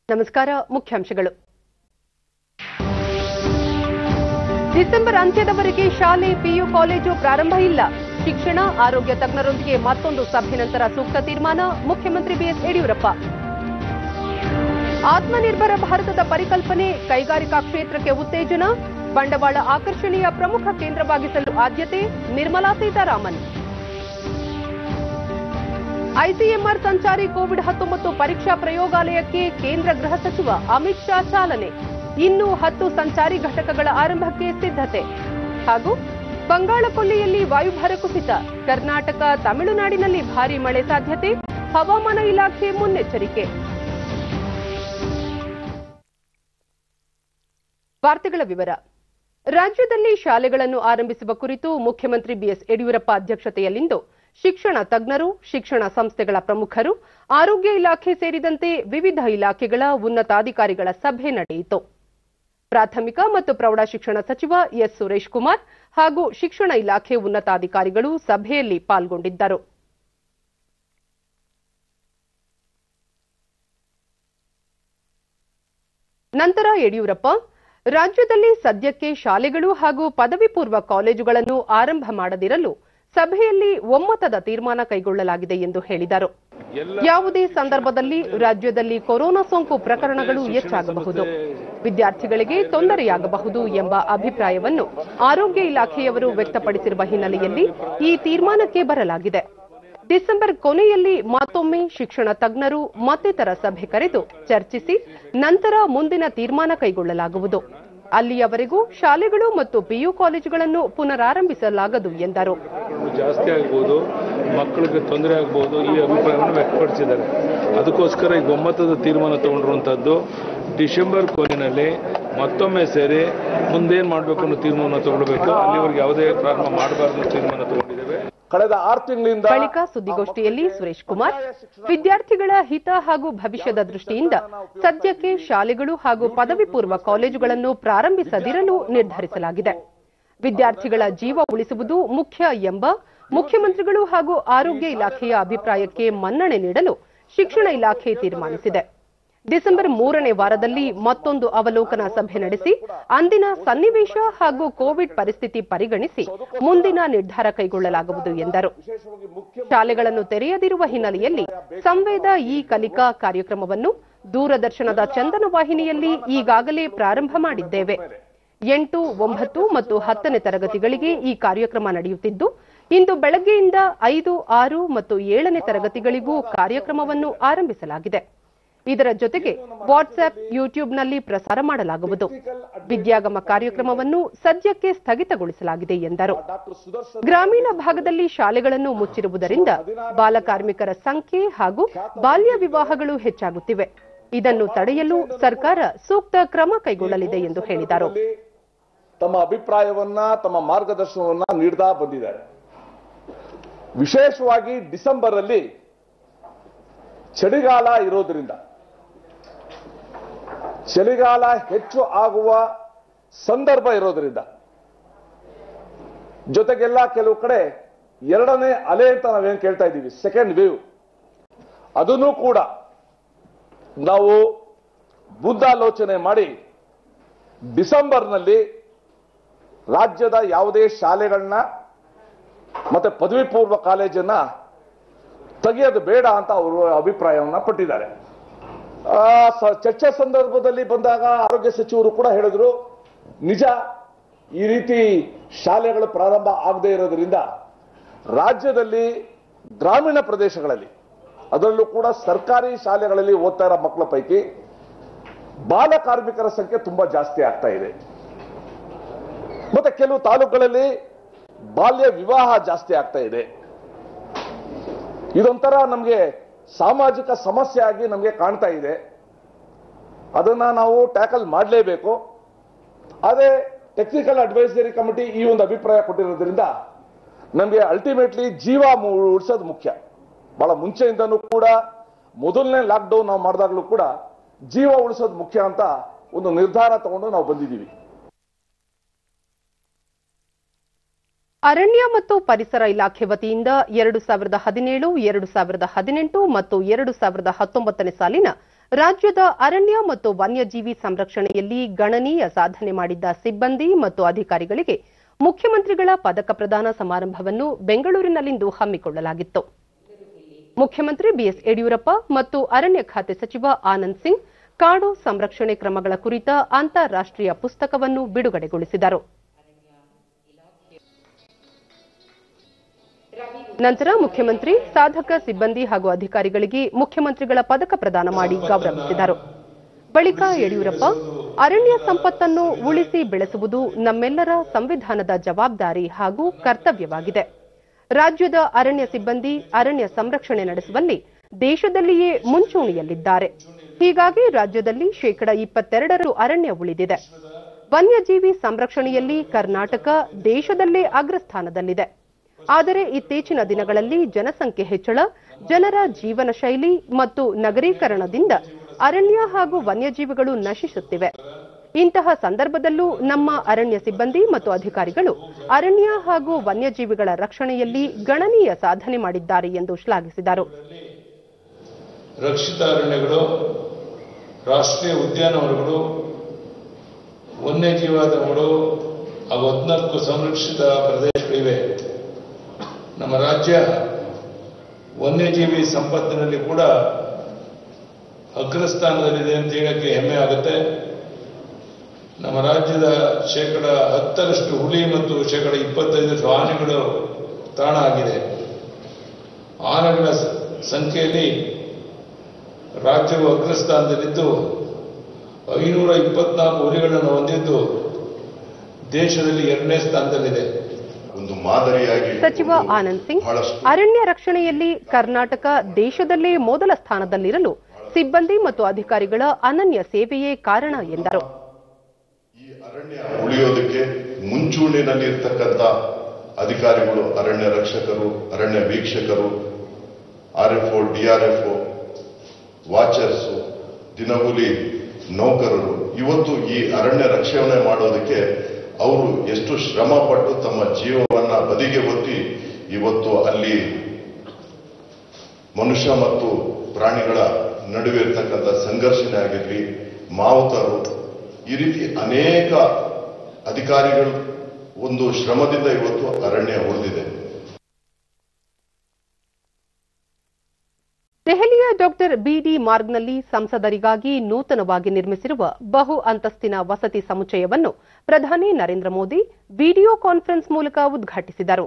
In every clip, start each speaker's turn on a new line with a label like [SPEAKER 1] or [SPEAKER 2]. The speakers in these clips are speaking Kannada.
[SPEAKER 1] ನಮಸ್ಕಾರ ಮುಖ್ಯಾಂಶಗಳು ಡಿಸೆಂಬರ್ ಅಂತ್ಯದವರೆಗೆ ಶಾಲೆ ಪಿಯು ಕಾಲೇಜು ಪ್ರಾರಂಭ ಇಲ್ಲ ಶಿಕ್ಷಣ ಆರೋಗ್ಯ ತಜ್ಞರೊಂದಿಗೆ ಮತ್ತೊಂದು ಸಭೆ ನಂತರ ಸೂಕ್ತ ತೀರ್ಮಾನ ಮುಖ್ಯಮಂತ್ರಿ ಬಿಎಸ್ ಯಡಿಯೂರಪ್ಪ ಆತ್ಮನಿರ್ಭರ ಭಾರತದ ಪರಿಕಲ್ಪನೆ ಕೈಗಾರಿಕಾ ಕ್ಷೇತ್ರಕ್ಕೆ ಉತ್ತೇಜನ ಬಂಡವಾಳ ಆಕರ್ಷಣೆಯ ಪ್ರಮುಖ ಕೇಂದ್ರವಾಗಿಸಲು ಆದ್ಯತೆ ನಿರ್ಮಲಾ ಸೀತಾರಾಮನ್ ಐಸಿಎಂಆರ್ ಸಂಚಾರಿ ಕೋವಿಡ್ ಹತ್ತೊಂಬತ್ತು ಪರೀಕ್ಷಾ ಪ್ರಯೋಗಾಲಯಕ್ಕೆ ಕೇಂದ್ರ ಗೃಹ ಸಚಿವ ಅಮಿತ್ ಶಾ ಚಾಲನೆ ಇನ್ನು ಹತ್ತು ಸಂಚಾರಿ ಘಟಕಗಳ ಆರಂಭಕ್ಕೆ ಸಿದ್ಧತೆ ಹಾಗೂ ಬಂಗಾಳಕೊಲ್ಲಿಯಲ್ಲಿ ವಾಯುಭಾರ ಕುಸಿತ ಕರ್ನಾಟಕ ತಮಿಳುನಾಡಿನಲ್ಲಿ ಭಾರೀ ಮಳೆ ಸಾಧ್ಯತೆ ಹವಾಮಾನ ಇಲಾಖೆ ಮುನ್ನೆಚ್ಚರಿಕೆ ವಾರ್ತೆಗಳ ವಿವರ ರಾಜ್ಯದಲ್ಲಿ ಶಾಲೆಗಳನ್ನು ಆರಂಭಿಸುವ ಕುರಿತು ಮುಖ್ಯಮಂತ್ರಿ ಬಿಎಸ್ ಯಡಿಯೂರಪ್ಪ ಅಧ್ಯಕ್ಷತೆಯಲ್ಲಿಂದು ಶಿಕ್ಷಣ ತಜ್ಞರು ಶಿಕ್ಷಣ ಸಂಸ್ಥೆಗಳ ಪ್ರಮುಖರು ಆರೋಗ್ಯ ಇಲಾಖೆ ಸೇರಿದಂತೆ ವಿವಿಧ ಇಲಾಖೆಗಳ ಉನ್ನತಾಧಿಕಾರಿಗಳ ಸಭೆ ನಡೆಯಿತು ಪ್ರಾಥಮಿಕ ಮತ್ತು ಪ್ರೌಢ ಶಿಕ್ಷಣ ಸಚಿವ ಎಸ್ ಸುರೇಶ್ ಕುಮಾರ್ ಹಾಗೂ ಶಿಕ್ಷಣ ಇಲಾಖೆ ಉನ್ನತಾಧಿಕಾರಿಗಳು ಸಭೆಯಲ್ಲಿ ಪಾಲ್ಗೊಂಡಿದ್ದರು ನಂತರ ಯಡಿಯೂರಪ್ಪ ರಾಜ್ಯದಲ್ಲಿ ಸದ್ಯಕ್ಕೆ ಶಾಲೆಗಳು ಹಾಗೂ ಪದವಿ ಪೂರ್ವ ಕಾಲೇಜುಗಳನ್ನು ಆರಂಭ ಮಾಡದಿರಲು ಸಭೆಯಲ್ಲಿ ಒಮ್ಮತದ ತೀರ್ಮಾನ ಕೈಗೊಳ್ಳಲಾಗಿದೆ ಎಂದು ಹೇಳಿದರು ಯಾವುದೇ ಸಂದರ್ಭದಲ್ಲಿ ರಾಜ್ಯದಲ್ಲಿ ಕೊರೋನಾ ಸೋಂಕು ಪ್ರಕರಣಗಳು ಹೆಚ್ಚಾಗಬಹುದು ವಿದ್ಯಾರ್ಥಿಗಳಿಗೆ ತೊಂದರೆಯಾಗಬಹುದು ಎಂಬ ಅಭಿಪ್ರಾಯವನ್ನು ಆರೋಗ್ಯ ಇಲಾಖೆಯವರು ವ್ಯಕ್ತಪಡಿಸಿರುವ ಹಿನ್ನೆಲೆಯಲ್ಲಿ ಈ ತೀರ್ಮಾನಕ್ಕೆ ಬರಲಾಗಿದೆ ಡಿಸೆಂಬರ್ ಕೊನೆಯಲ್ಲಿ ಮತ್ತೊಮ್ಮೆ ಶಿಕ್ಷಣ ತಜ್ಞರು ಮತ್ತಿತರ ಸಭೆ ಕರೆದು ಚರ್ಚಿಸಿ ನಂತರ ಮುಂದಿನ ತೀರ್ಮಾನ ಕೈಗೊಳ್ಳಲಾಗುವುದು ಅಲ್ಲಿಯವರೆಗೂ ಶಾಲೆಗಳು ಮತ್ತು ಪಿಯು ಕಾಲೇಜುಗಳನ್ನು ಪುನರಾರಂಭಿಸಲಾಗದು ಎಂದರು
[SPEAKER 2] ಜಾಸ್ತಿ ಆಗ್ಬೋದು ಮಕ್ಕಳಿಗೆ ತೊಂದರೆ ಆಗ್ಬೋದು ಈ ಅಭಿಪ್ರಾಯವನ್ನು ವ್ಯಕ್ತಪಡಿಸಿದ್ದಾರೆ ಅದಕ್ಕೋಸ್ಕರ ಈಗ ಒಮ್ಮತದ ತೀರ್ಮಾನ ತಗೊಂಡಿರುವಂಥದ್ದು ಡಿಸೆಂಬರ್ ಕೊನೆಯಲ್ಲಿ ಮತ್ತೊಮ್ಮೆ ಸೇರಿ ಮುಂದೇನು ಮಾಡಬೇಕು ಅನ್ನೋ ತೀರ್ಮಾನ ತಗೊಳ್ಬೇಕು ಅಲ್ಲಿವರೆಗೆ ಯಾವುದೇ ಪ್ರಾರಂಭ ಮಾಡಬಾರ್ದು ಅನ್ನೋ ತೀರ್ಮಾನ ತಗೊಂಡಿದ್ದೇವೆ
[SPEAKER 3] ಕಳೆದ ಆರು ತಿಂಗಳಿಂದ
[SPEAKER 1] ಬಳಿಕ ಸುದ್ದಿಗೋಷ್ಠಿಯಲ್ಲಿ ಸುರೇಶ್ ಕುಮಾರ್ ವಿದ್ಯಾರ್ಥಿಗಳ ಹಿತ ಹಾಗೂ ಭವಿಷ್ಯದ ದೃಷ್ಟಿಯಿಂದ ಸದ್ಯಕ್ಕೆ ಶಾಲೆಗಳು ಹಾಗೂ ಪದವಿ ಪೂರ್ವ ಕಾಲೇಜುಗಳನ್ನು ಪ್ರಾರಂಭಿಸದಿರಲು ನಿರ್ಧರಿಸಲಾಗಿದೆ ವಿದ್ಯಾರ್ಥಿಗಳ ಜೀವ ಉಳಿಸುವುದು ಮುಖ್ಯ ಎಂಬ ಮುಖ್ಯಮಂತ್ರಿಗಳು ಹಾಗೂ ಆರೋಗ್ಯ ಇಲಾಖೆಯ ಅಭಿಪ್ರಾಯಕ್ಕೆ ಮನ್ನಣೆ ನೀಡಲು ಶಿಕ್ಷಣ ಇಲಾಖೆ ತೀರ್ಮಾನಿಸಿದೆ ಡಿಸೆಂಬರ್ ಮೂರನೇ ವಾರದಲ್ಲಿ ಮತ್ತೊಂದು ಅವಲೋಕನ ಸಭೆ ನಡೆಸಿ ಅಂದಿನ ಸನ್ನಿವೇಶ ಹಾಗೂ ಕೋವಿಡ್ ಪರಿಸ್ಥಿತಿ ಪರಿಗಣಿಸಿ ಮುಂದಿನ ನಿರ್ಧಾರ ಕೈಗೊಳ್ಳಲಾಗುವುದು ಎಂದರು ಶಾಲೆಗಳನ್ನು ತೆರೆಯದಿರುವ ಹಿನ್ನೆಲೆಯಲ್ಲಿ ಸಂವೇದ ಇ ಕಲಿಕಾ ಕಾರ್ಯಕ್ರಮವನ್ನು ದೂರದರ್ಶನದ ಚಂದನ ವಾಹಿನಿಯಲ್ಲಿ ಈಗಾಗಲೇ ಪ್ರಾರಂಭ ಮಾಡಿದ್ದೇವೆ ಎಂಟು ಒಂಬತ್ತು ಮತ್ತು ಹತ್ತನೇ ತರಗತಿಗಳಿಗೆ ಈ ಕಾರ್ಯಕ್ರಮ ನಡೆಯುತ್ತಿದ್ದು ಇಂದು ಬೆಳಗ್ಗೆಯಿಂದ ಐದು ಆರು ಮತ್ತು ಏಳನೇ ತರಗತಿಗಳಿಗೂ ಕಾರ್ಯಕ್ರಮವನ್ನು ಆರಂಭಿಸಲಾಗಿದೆ ಇದರ ಜೊತೆಗೆ ವಾಟ್ಸ್ಆಪ್ ಯೂಟ್ಯೂಬ್ನಲ್ಲಿ ಪ್ರಸಾರ ಮಾಡಲಾಗುವುದು ವಿದ್ಯಾಗಮ ಕಾರ್ಯಕ್ರಮವನ್ನು ಸದ್ಯಕ್ಕೆ ಸ್ಥಗಿತಗೊಳಿಸಲಾಗಿದೆ ಎಂದರು ಗ್ರಾಮೀಣ ಭಾಗದಲ್ಲಿ ಶಾಲೆಗಳನ್ನು ಮುಚ್ಚಿರುವುದರಿಂದ ಬಾಲಕಾರ್ಮಿಕರ ಸಂಖ್ಯೆ ಹಾಗೂ ಬಾಲ್ಯ ವಿವಾಹಗಳು ಹೆಚ್ಚಾಗುತ್ತಿವೆ ಇದನ್ನು ತಡೆಯಲು ಸರ್ಕಾರ ಸೂಕ್ತ ಕ್ರಮ ಕೈಗೊಳ್ಳಲಿದೆ ಎಂದು ಹೇಳಿದರು
[SPEAKER 3] ತಮ್ಮ ಅಭಿಪ್ರಾಯವನ್ನ ತಮ್ಮ ಮಾರ್ಗದರ್ಶನವನ್ನ ನೀಡ್ತಾ ಬಂದಿದ್ದಾರೆ ವಿಶೇಷವಾಗಿ ಡಿಸೆಂಬರ್ ಅಲ್ಲಿ ಚಳಿಗಾಲ ಇರೋದ್ರಿಂದ ಚಳಿಗಾಲ ಹೆಚ್ಚು ಆಗುವ ಸಂದರ್ಭ ಇರೋದ್ರಿಂದ ಜೊತೆಗೆಲ್ಲ ಕೆಲವು ಕಡೆ ಎರಡನೇ ಅಲೆ ಅಂತ ನಾವೇನ್ ಕೇಳ್ತಾ ಇದ್ದೀವಿ ಸೆಕೆಂಡ್ ವೇವ್ ಅದನ್ನು ಕೂಡ ನಾವು ಮುಂದಾಲೋಚನೆ ಮಾಡಿ ಡಿಸೆಂಬರ್ನಲ್ಲಿ ರಾಜ್ಯದ ಯಾವುದೇ ಶಾಲೆಗಳನ್ನ ಮತ್ತೆ ಪದವಿ ಪೂರ್ವ ಕಾಲೇಜನ್ನ ತೆಗೆಯೋದು ಬೇಡ ಅಂತ ಅವರು ಅಭಿಪ್ರಾಯವನ್ನ ಪಟ್ಟಿದ್ದಾರೆ ಆ, ಸ- ಚರ್ಚೆ ಸಂದರ್ಭದಲ್ಲಿ ಬಂದಾಗ ಆರೋಗ್ಯ ಸಚಿವರು ಕೂಡ ಹೇಳಿದ್ರು ನಿಜ ಈ ರೀತಿ ಶಾಲೆಗಳು ಪ್ರಾರಂಭ ಆಗದೇ ಇರೋದ್ರಿಂದ ರಾಜ್ಯದಲ್ಲಿ ಗ್ರಾಮೀಣ ಪ್ರದೇಶಗಳಲ್ಲಿ ಅದರಲ್ಲೂ ಕೂಡ ಸರ್ಕಾರಿ ಶಾಲೆಗಳಲ್ಲಿ ಓದ್ತಾ ಇರೋ ಮಕ್ಕಳ ಪೈಕಿ ಬಾಲ ಕಾರ್ಮಿಕರ ಸಂಖ್ಯೆ ತುಂಬಾ ಜಾಸ್ತಿ ಆಗ್ತಾ ಇದೆ ಮತ್ತೆ ಕೆಲವು ತಾಲೂಕುಗಳಲ್ಲಿ ಬಾಲ್ಯ ವಿವಾಹ ಜಾಸ್ತಿ ಆಗ್ತಾ ಇದೆ ಇದೊಂಥರ ನಮಗೆ ಸಾಮಾಜಿಕ ಸಮಸ್ಯೆ ಆಗಿ ನಮಗೆ ಕಾಣ್ತಾ ಇದೆ ಅದನ್ನ ನಾವು ಟ್ಯಾಕಲ್ ಮಾಡಲೇಬೇಕು ಅದೇ ಟೆಕ್ನಿಕಲ್ ಅಡ್ವೈಸರಿ ಕಮಿಟಿ ಈ ಒಂದು ಅಭಿಪ್ರಾಯ ಕೊಟ್ಟಿರೋದ್ರಿಂದ ನಮಗೆ ಅಲ್ಟಿಮೇಟ್ಲಿ ಜೀವ ಮು- ಉಳಿಸೋದು ಮುಖ್ಯ ಬಹಳ ಮುಂಚೆಯಿಂದನೂ ಕೂಡ ಮೊದಲನೇ ಲಾಕ್ಡೌನ್ ನಾವು ಮಾಡಿದಾಗಲೂ ಕೂಡ ಜೀವ ಉಳಿಸೋದು ಮುಖ್ಯ ಅಂತ ಒಂದು ನಿರ್ಧಾರ ತಗೊಂಡು ನಾವು ಬಂದಿದ್ದೀವಿ
[SPEAKER 1] ಅರಣ್ಯ ಮತ್ತು ಪರಿಸರ ಇಲಾಖೆ ವತಿಯಿಂದ ಎರಡು ಸಾವಿರದ ಹದಿನೇಳು ಎರಡು ಸಾವಿರದ ಹದಿನೆಂಟು ಮತ್ತು ಎರಡು ಸಾವಿರದ ಹತ್ತೊಂಬತ್ತನೇ ಸಾಲಿನ ರಾಜ್ಯದ ಅರಣ್ಯ ಮತ್ತು ವನ್ಯಜೀವಿ ಸಂರಕ್ಷಣೆಯಲ್ಲಿ ಗಣನೀಯ ಸಾಧನೆ ಮಾಡಿದ್ದ ಸಿಬ್ಬಂದಿ ಮತ್ತು ಅಧಿಕಾರಿಗಳಿಗೆ ಮುಖ್ಯಮಂತ್ರಿಗಳ ಪದಕ ಪ್ರದಾನ ಸಮಾರಂಭವನ್ನು ಬೆಂಗಳೂರಿನಲ್ಲಿಂದು ಹಮ್ಮಿಕೊಳ್ಳಲಾಗಿತ್ತು ಮುಖ್ಯಮಂತ್ರಿ ಬಿಎಸ್ ಯಡಿಯೂರಪ್ಪ ಮತ್ತು ಅರಣ್ಯ ಖಾತೆ ಸಚಿವ ಆನಂದ್ ಸಿಂಗ್ ಕಾಡು ಸಂರಕ್ಷಣೆ ಕ್ರಮಗಳ ಕುರಿತ ಅಂತಾರಾಷ್ಟೀಯ ಪುಸ್ತಕವನ್ನು ಬಿಡುಗಡೆಗೊಳಿಸಿದರು ನಂತರ ಮುಖ್ಯಮಂತ್ರಿ ಸಾಧಕ ಸಿಬ್ಬಂದಿ ಹಾಗೂ ಅಧಿಕಾರಿಗಳಿಗೆ ಮುಖ್ಯಮಂತ್ರಿಗಳ ಪದಕ ಪ್ರದಾನ ಮಾಡಿ ಗೌರವಿಸಿದರು ಬಳಿಕ ಯಡಿಯೂರಪ್ಪ ಅರಣ್ಯ ಸಂಪತ್ತನ್ನು ಉಳಿಸಿ ಬೆಳೆಸುವುದು ನಮ್ಮೆಲ್ಲರ ಸಂವಿಧಾನದ ಜವಾಬ್ದಾರಿ ಹಾಗೂ ಕರ್ತವ್ಯವಾಗಿದೆ ರಾಜ್ಯದ ಅರಣ್ಯ ಸಿಬ್ಬಂದಿ ಅರಣ್ಯ ಸಂರಕ್ಷಣೆ ನಡೆಸುವಲ್ಲಿ ದೇಶದಲ್ಲಿಯೇ ಮುಂಚೂಣಿಯಲ್ಲಿದ್ದಾರೆ ಹೀಗಾಗಿ ರಾಜ್ಯದಲ್ಲಿ ಶೇಕಡ ಇಪ್ಪತ್ತೆರಡರು ಅರಣ್ಯ ಉಳಿದಿದೆ ವನ್ಯಜೀವಿ ಸಂರಕ್ಷಣೆಯಲ್ಲಿ ಕರ್ನಾಟಕ ದೇಶದಲ್ಲೇ ಅಗ್ರಸ್ಥಾನದಲ್ಲಿದೆ ಆದರೆ ಇತ್ತೀಚಿನ ದಿನಗಳಲ್ಲಿ ಜನಸಂಖ್ಯೆ ಹೆಚ್ಚಳ ಜನರ ಜೀವನ ಶೈಲಿ ಮತ್ತು ನಗರೀಕರಣದಿಂದ ಅರಣ್ಯ ಹಾಗೂ ವನ್ಯಜೀವಿಗಳು ನಶಿಸುತ್ತಿವೆ ಇಂತಹ ಸಂದರ್ಭದಲ್ಲೂ ನಮ್ಮ ಅರಣ್ಯ ಸಿಬ್ಬಂದಿ ಮತ್ತು ಅಧಿಕಾರಿಗಳು ಅರಣ್ಯ ಹಾಗೂ ವನ್ಯಜೀವಿಗಳ ರಕ್ಷಣೆಯಲ್ಲಿ ಗಣನೀಯ ಸಾಧನೆ ಮಾಡಿದ್ದಾರೆ ಎಂದು ಶ್ಲಾಘಿಸಿದರು
[SPEAKER 2] ರಕ್ಷಿತ ಅರಣ್ಯಗಳು ರಾಷ್ಟ್ರೀಯ ಉದ್ಯಾನವನಗಳು ವನ್ಯಜೀವಾಧಾಮಗಳು ಹಾಗೂ ಹದಿನಾಲ್ಕು ಸಂರಕ್ಷಿತ ಪ್ರದೇಶಗಳಿವೆ ನಮ್ಮ ರಾಜ್ಯ ವನ್ಯಜೀವಿ ಸಂಪತ್ತಿನಲ್ಲಿ ಕೂಡ ಅಗ್ರಸ್ಥಾನದಲ್ಲಿದೆ ಅಂತ ಹೇಳಕ್ಕೆ ಹೆಮ್ಮೆ ಆಗುತ್ತೆ ನಮ್ಮ ರಾಜ್ಯದ ಶೇಕಡ ಹತ್ತರಷ್ಟು ಹುಲಿ ಮತ್ತು ಶೇಕಡ ಇಪ್ಪತ್ತೈದರಷ್ಟು ಆನೆಗಳು ತಾಣ ಆಗಿದೆ ಆನೆಗಳ ಸ- ಸಂಖ್ಯೆಯಲ್ಲಿ ರಾಜ್ಯವು ಅಗ್ರಸ್ಥಾನದಲ್ಲಿದ್ದು ಐನೂರ ಇಪ್ಪತ್ನಾಲ್ಕು ಹುಲಿಗಳನ್ನು ಹೊಂದಿದ್ದು ದೇಶದಲ್ಲಿ ಎರಡನೇ ಸ್ಥಾನದಲ್ಲಿದೆ
[SPEAKER 4] ಒಂದು ಮಾದರಿಯಾಗಿ
[SPEAKER 1] ಸಚಿವ ಆನಂದ್ ಸಿಂಗ್
[SPEAKER 4] ಬಹಳಷ್ಟು
[SPEAKER 1] ಅರಣ್ಯ ರಕ್ಷಣೆಯಲ್ಲಿ ಕರ್ನಾಟಕ ದೇಶದಲ್ಲೇ ಮೊದಲ ಸ್ಥಾನದಲ್ಲಿರಲು ಸಿಬ್ಬಂದಿ ಮತ್ತು ಅಧಿಕಾರಿಗಳ ಅನನ್ಯ ಸೇವೆಯೇ ಕಾರಣ ಎಂದರು
[SPEAKER 4] ಈ ಅರಣ್ಯ ಉಳಿಯೋದಕ್ಕೆ ಮುಂಚೂಣಿನಲ್ಲಿ ಇರ್ತಕ್ಕಂಥ ಅಧಿಕಾರಿಗಳು ಅರಣ್ಯ ರಕ್ಷಕರು ಅರಣ್ಯ ವೀಕ್ಷಕರು ಆರ್ಎಫ್ಒ ಡಿಆರ್ಎಫ್ಒ ವಾಚರ್ಸು ದಿನಗೂಲಿ ನೌಕರರು ಇವತ್ತು ಈ ಅರಣ್ಯ ರಕ್ಷಣೆ ಮಾಡೋದಕ್ಕೆ ಅವರು ಎಷ್ಟು ಶ್ರಮ ಪಟ್ಟು ತಮ್ಮ ಜೀವವನ್ನ ಬದಿಗೆ ಒತ್ತಿ ಇವತ್ತು ಅಲ್ಲಿ ಮನುಷ್ಯ ಮತ್ತು ಪ್ರಾಣಿಗಳ ನಡುವೆ ಇರ್ತಕ್ಕಂಥ ಸಂಘರ್ಷಣೆ ಆಗಿರಲಿ ಮಾವುತರು ಈ ರೀತಿ ಅನೇಕ ಅಧಿಕಾರಿಗಳು ಒಂದು ಶ್ರಮದಿಂದ ಇವತ್ತು ಅರಣ್ಯ ಉಳಿದಿದೆ
[SPEAKER 1] ದೆಹಲಿಯ ಡಾಕ್ಟರ್ ಬಿಡಿ ಮಾರ್ಗ್ನಲ್ಲಿ ಸಂಸದರಿಗಾಗಿ ನೂತನವಾಗಿ ನಿರ್ಮಿಸಿರುವ ಬಹು ಅಂತಸ್ತಿನ ವಸತಿ ಸಮುಚ್ಚಯವನ್ನು ಪ್ರಧಾನಿ ನರೇಂದ್ರ ಮೋದಿ ವಿಡಿಯೋ ಕಾನ್ಫರೆನ್ಸ್ ಮೂಲಕ ಉದ್ಘಾಟಿಸಿದರು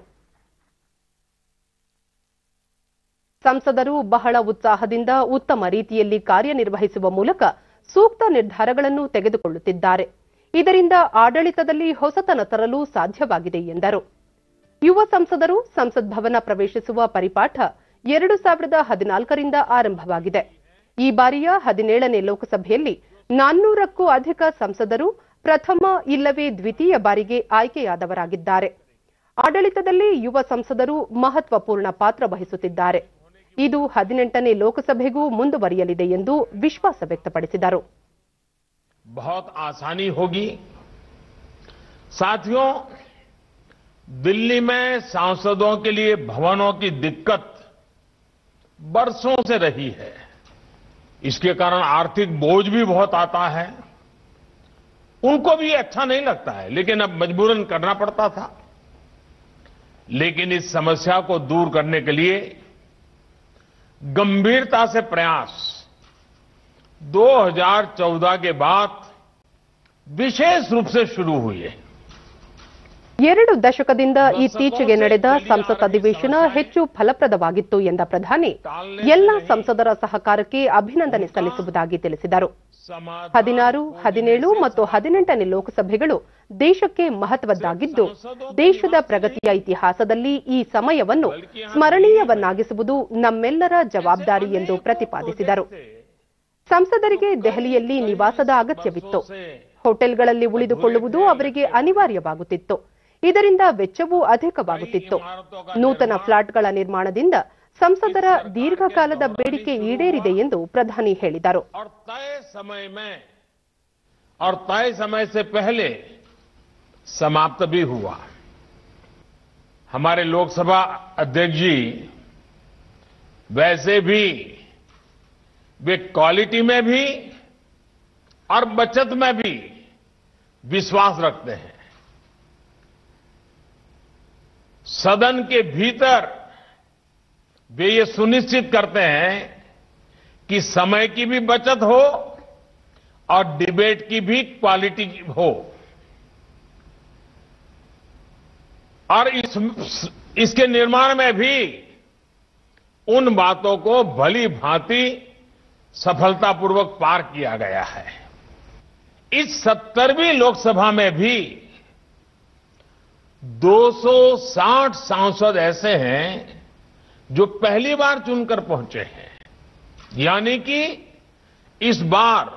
[SPEAKER 1] ಸಂಸದರು ಬಹಳ ಉತ್ಸಾಹದಿಂದ ಉತ್ತಮ ರೀತಿಯಲ್ಲಿ ಕಾರ್ಯನಿರ್ವಹಿಸುವ ಮೂಲಕ ಸೂಕ್ತ ನಿರ್ಧಾರಗಳನ್ನು ತೆಗೆದುಕೊಳ್ಳುತ್ತಿದ್ದಾರೆ ಇದರಿಂದ ಆಡಳಿತದಲ್ಲಿ ಹೊಸತನ ತರಲು ಸಾಧ್ಯವಾಗಿದೆ ಎಂದರು ಯುವ ಸಂಸದರು ಸಂಸತ್ ಭವನ ಪ್ರವೇಶಿಸುವ ಪರಿಪಾಠ ಎರಡು ಸಾವಿರದ ಹದಿನಾಲ್ಕರಿಂದ ಆರಂಭವಾಗಿದೆ ಈ ಬಾರಿಯ ಹದಿನೇಳನೇ ಲೋಕಸಭೆಯಲ್ಲಿ ನಾನ್ನೂರಕ್ಕೂ ಅಧಿಕ ಸಂಸದರು ಪ್ರಥಮ ಇಲ್ಲವೇ ದ್ವಿತೀಯ ಬಾರಿಗೆ ಆಯ್ಕೆಯಾದವರಾಗಿದ್ದಾರೆ ಆಡಳಿತದಲ್ಲಿ ಯುವ ಸಂಸದರು ಮಹತ್ವಪೂರ್ಣ ಪಾತ್ರ ವಹಿಸುತ್ತಿದ್ದಾರೆ ಇದು ಹದಿನೆಂಟನೇ ಲೋಕಸಭೆಗೂ ಮುಂದುವರಿಯಲಿದೆ ಎಂದು ವಿಶ್ವಾಸ ವ್ಯಕ್ತಪಡಿಸಿದರು
[SPEAKER 5] बहुत आसानी होगी साथियों दिल्ली में सांसदों के लिए भवनों की दिक्कत बरसों से रही है इसके कारण आर्थिक बोझ भी बहुत आता है उनको भी अच्छा नहीं लगता है लेकिन अब मजबूरन करना पड़ता था लेकिन इस समस्या को दूर करने के लिए गंभीरता से प्रयास 2014 के बाद विशेष रूप से शुरू हुए
[SPEAKER 1] ಎರಡು ದಶಕದಿಂದ ಇತ್ತೀಚೆಗೆ ನಡೆದ ಸಂಸತ್ ಅಧಿವೇಶನ ಹೆಚ್ಚು ಫಲಪ್ರದವಾಗಿತ್ತು ಎಂದ ಪ್ರಧಾನಿ ಎಲ್ಲ ಸಂಸದರ ಸಹಕಾರಕ್ಕೆ ಅಭಿನಂದನೆ ಸಲ್ಲಿಸುವುದಾಗಿ ತಿಳಿಸಿದರು ಹದಿನಾರು ಹದಿನೇಳು ಮತ್ತು ಹದಿನೆಂಟನೇ ಲೋಕಸಭೆಗಳು ದೇಶಕ್ಕೆ ಮಹತ್ವದ್ದಾಗಿದ್ದು ದೇಶದ ಪ್ರಗತಿಯ ಇತಿಹಾಸದಲ್ಲಿ ಈ ಸಮಯವನ್ನು ಸ್ಮರಣೀಯವನ್ನಾಗಿಸುವುದು ನಮ್ಮೆಲ್ಲರ ಜವಾಬ್ದಾರಿ ಎಂದು ಪ್ರತಿಪಾದಿಸಿದರು ಸಂಸದರಿಗೆ ದೆಹಲಿಯಲ್ಲಿ ನಿವಾಸದ ಅಗತ್ಯವಿತ್ತು ಹೋಟೆಲ್ಗಳಲ್ಲಿ ಉಳಿದುಕೊಳ್ಳುವುದು ಅವರಿಗೆ ಅನಿವಾರ್ಯವಾಗುತ್ತಿತ್ತು ಇದರಿಂದ ವೆಚ್ಚವೂ ಅಧಿಕವಾಗುತ್ತಿತ್ತು ನೂತನ ಫ್ಲಾಟ್ಗಳ ನಿರ್ಮಾಣದಿಂದ ಸಂಸದರ ದೀರ್ಘಕಾಲದ ಬೇಡಿಕೆ ಈಡೇರಿದೆ ಎಂದು ಪ್ರಧಾನಿ ಹೇಳಿದರು
[SPEAKER 5] और तय समय में और तय समय से पहले समाप्त भी हुआ हमारे लोकसभा अध्यक्ष जी वैसे भी वे क्वालिटी में भी और बचत में भी विश्वास रखते हैं सदन के भीतर वे ये सुनिश्चित करते हैं कि समय की भी बचत हो और डिबेट की भी क्वालिटी हो और इस इसके निर्माण में भी उन बातों को भली भांति सफलतापूर्वक पार किया गया है इस सत्तरवीं लोकसभा में भी 260 सांसद ऐसे हैं जो पहली बार चुनकर पहुंचे हैं यानी कि इस बार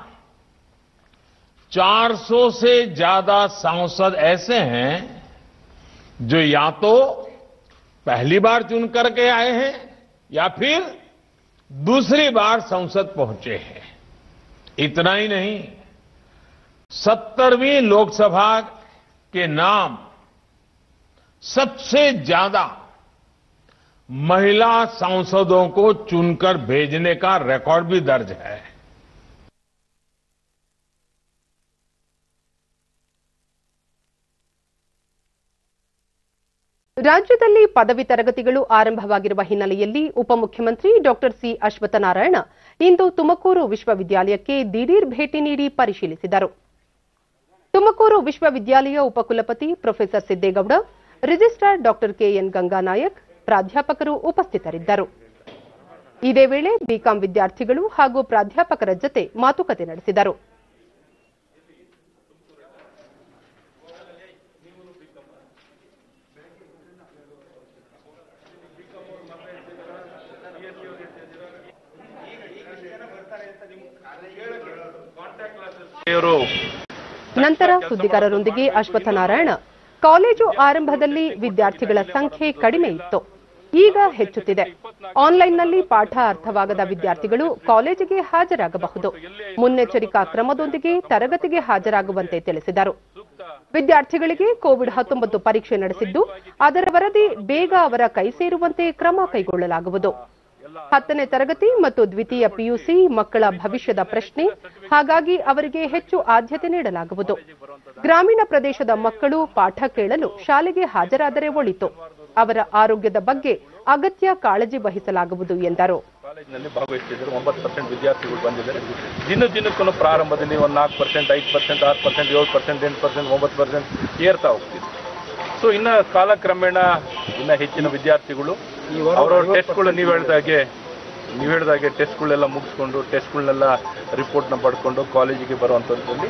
[SPEAKER 5] 400 से ज्यादा सांसद ऐसे हैं जो या तो पहली बार चुन करके आए हैं या फिर दूसरी बार संसद पहुंचे हैं इतना ही नहीं सत्तरवीं लोकसभा के नाम सबसे ज्यादा महिला सांसदों को चुनकर भेजने का रिकॉर्ड भी दर्ज है
[SPEAKER 1] ರಾಜ್ಯದಲ್ಲಿ ಪದವಿ ತರಗತಿಗಳು ಆರಂಭವಾಗಿರುವ ಹಿನ್ನೆಲೆಯಲ್ಲಿ ಉಪಮುಖ್ಯಮಂತ್ರಿ ಡಾಕ್ಟರ್ ಸಿ ಅಶ್ವತ್ಥನಾರಾಯಣ ಇಂದು ತುಮಕೂರು ವಿಶ್ವವಿದ್ಯಾಲಯಕ್ಕೆ ದಿಢೀರ್ ಭೇಟಿ ನೀಡಿ ಪರಿಶೀಲಿಸಿದರು ತುಮಕೂರು ವಿಶ್ವವಿದ್ಯಾಲಯ ಉಪಕುಲಪತಿ professor Siddegowda registrar doctor KN Ganganayak ಪ್ರಾಧ್ಯಾಪಕರು ಉಪಸ್ಥಿತರಿದ್ದರು ಇದೇ ವೇಳೆ ಬಿಕಾಂ ವಿದ್ಯಾರ್ಥಿಗಳು ಹಾಗೂ ಪ್ರಾಧ್ಯಾಪಕರ ಜತೆ ಮಾತುಕತೆ ನಡೆಸಿದರು ನಂತರ ಸುದ್ದಿಗಾರರೊಂದಿಗೆ ಅಶ್ವತ್ಥನಾರಾಯಣ ಕಾಲೇಜು ಆರಂಭದಲ್ಲಿ ವಿದ್ಯಾರ್ಥಿಗಳ ಸಂಖ್ಯೆ ಕಡಿಮೆ ಇತ್ತು ಈಗ ಹೆಚ್ಚುತ್ತಿದೆ ಆನ್ಲೈನ್ನಲ್ಲಿ ಪಾಠ ಅರ್ಥವಾಗದ ವಿದ್ಯಾರ್ಥಿಗಳು ಕಾಲೇಜಿಗೆ ಹಾಜರಾಗಬಹುದು ಮುನ್ನೆಚ್ಚರಿಕಾ ಕ್ರಮದೊಂದಿಗೆ ತರಗತಿಗೆ ಹಾಜರಾಗುವಂತೆ ತಿಳಿಸಿದರು ವಿದ್ಯಾರ್ಥಿಗಳಿಗೆ ಕೋವಿಡ್ ಹತ್ತೊಂಬತ್ತು ಪರೀಕ್ಷೆ ನಡೆಸಿದ್ದು ಅದರ ವರದಿ ಬೇಗ ಅವರ ಕೈ ಸೇರುವಂತೆ ಕ್ರಮ ಕೈಗೊಳ್ಳಲಾಗುವುದು ಹತ್ತನೇ ತರಗತಿ ಮತ್ತು ದ್ವಿತೀಯ ಪಿಯುಸಿ ಮಕ್ಕಳ ಭವಿಷ್ಯದ ಪ್ರಶ್ನೆ ಹಾಗಾಗಿ ಅವರಿಗೆ ಹೆಚ್ಚು ಆದ್ಯತೆ ನೀಡಲಾಗುವುದು ಗ್ರಾಮೀಣ ಪ್ರದೇಶದ ಮಕ್ಕಳು ಪಾಠ ಕೇಳಲು ಶಾಲೆಗೆ ಹಾಜರಾದರೆ ಒಳಿತು ಅವರ ಆರೋಗ್ಯದ ಬಗ್ಗೆ ಅಗತ್ಯ ಕಾಳಜಿ ವಹಿಸಲಾಗುವುದು ಎಂದರು
[SPEAKER 6] ಕಾಲೇಜಿನಲ್ಲಿ ಭಾಗವಹಿಸಿದ್ರು ಒಂಬತ್ತು ಪರ್ಸೆಂಟ್ ವಿದ್ಯಾರ್ಥಿಗಳು ಬಂದಿದ್ದಾರೆ ದಿನ ದಿನಕ್ಕೂ ಪ್ರಾರಂಭದಲ್ಲಿ ಒಂದು ನಾಲ್ಕು ಪರ್ಸೆಂಟ್ ಐದು ಪರ್ಸೆಂಟ್ ಆರು ಪರ್ಸೆಂಟ್ ಏಳು ಪರ್ಸೆಂಟ್ ಎಂಟು ಪರ್ಸೆಂಟ್ ಒಂಬತ್ತು ಪರ್ಸೆಂಟ್ ಏರ್ತಾ ಹೋಗ್ತಿದೆ ಸೊ ಇನ್ನು ಕಾಲಕ್ರಮೇಣ ಇನ್ನ ಹೆಚ್ಚಿನ ವಿದ್ಯಾರ್ಥಿಗಳು ಅವರವ್ರ ಟೆಸ್ಟ್ಗಳು ನೀವು ಹೇಳ್ದಾಗೆ ನೀವು ಹೇಳ್ದಾಗೆ ಟೆಸ್ಟ್ಗಳೆಲ್ಲ ಮುಗಿಸ್ಕೊಂಡು ಟೆಸ್ಟ್ಗಳನ್ನೆಲ್ಲ ರಿಪೋರ್ಟ್ನ ಪಡ್ಕೊಂಡು ಕಾಲೇಜಿಗೆ ಬರುವಂಥದ್ರಲ್ಲಿ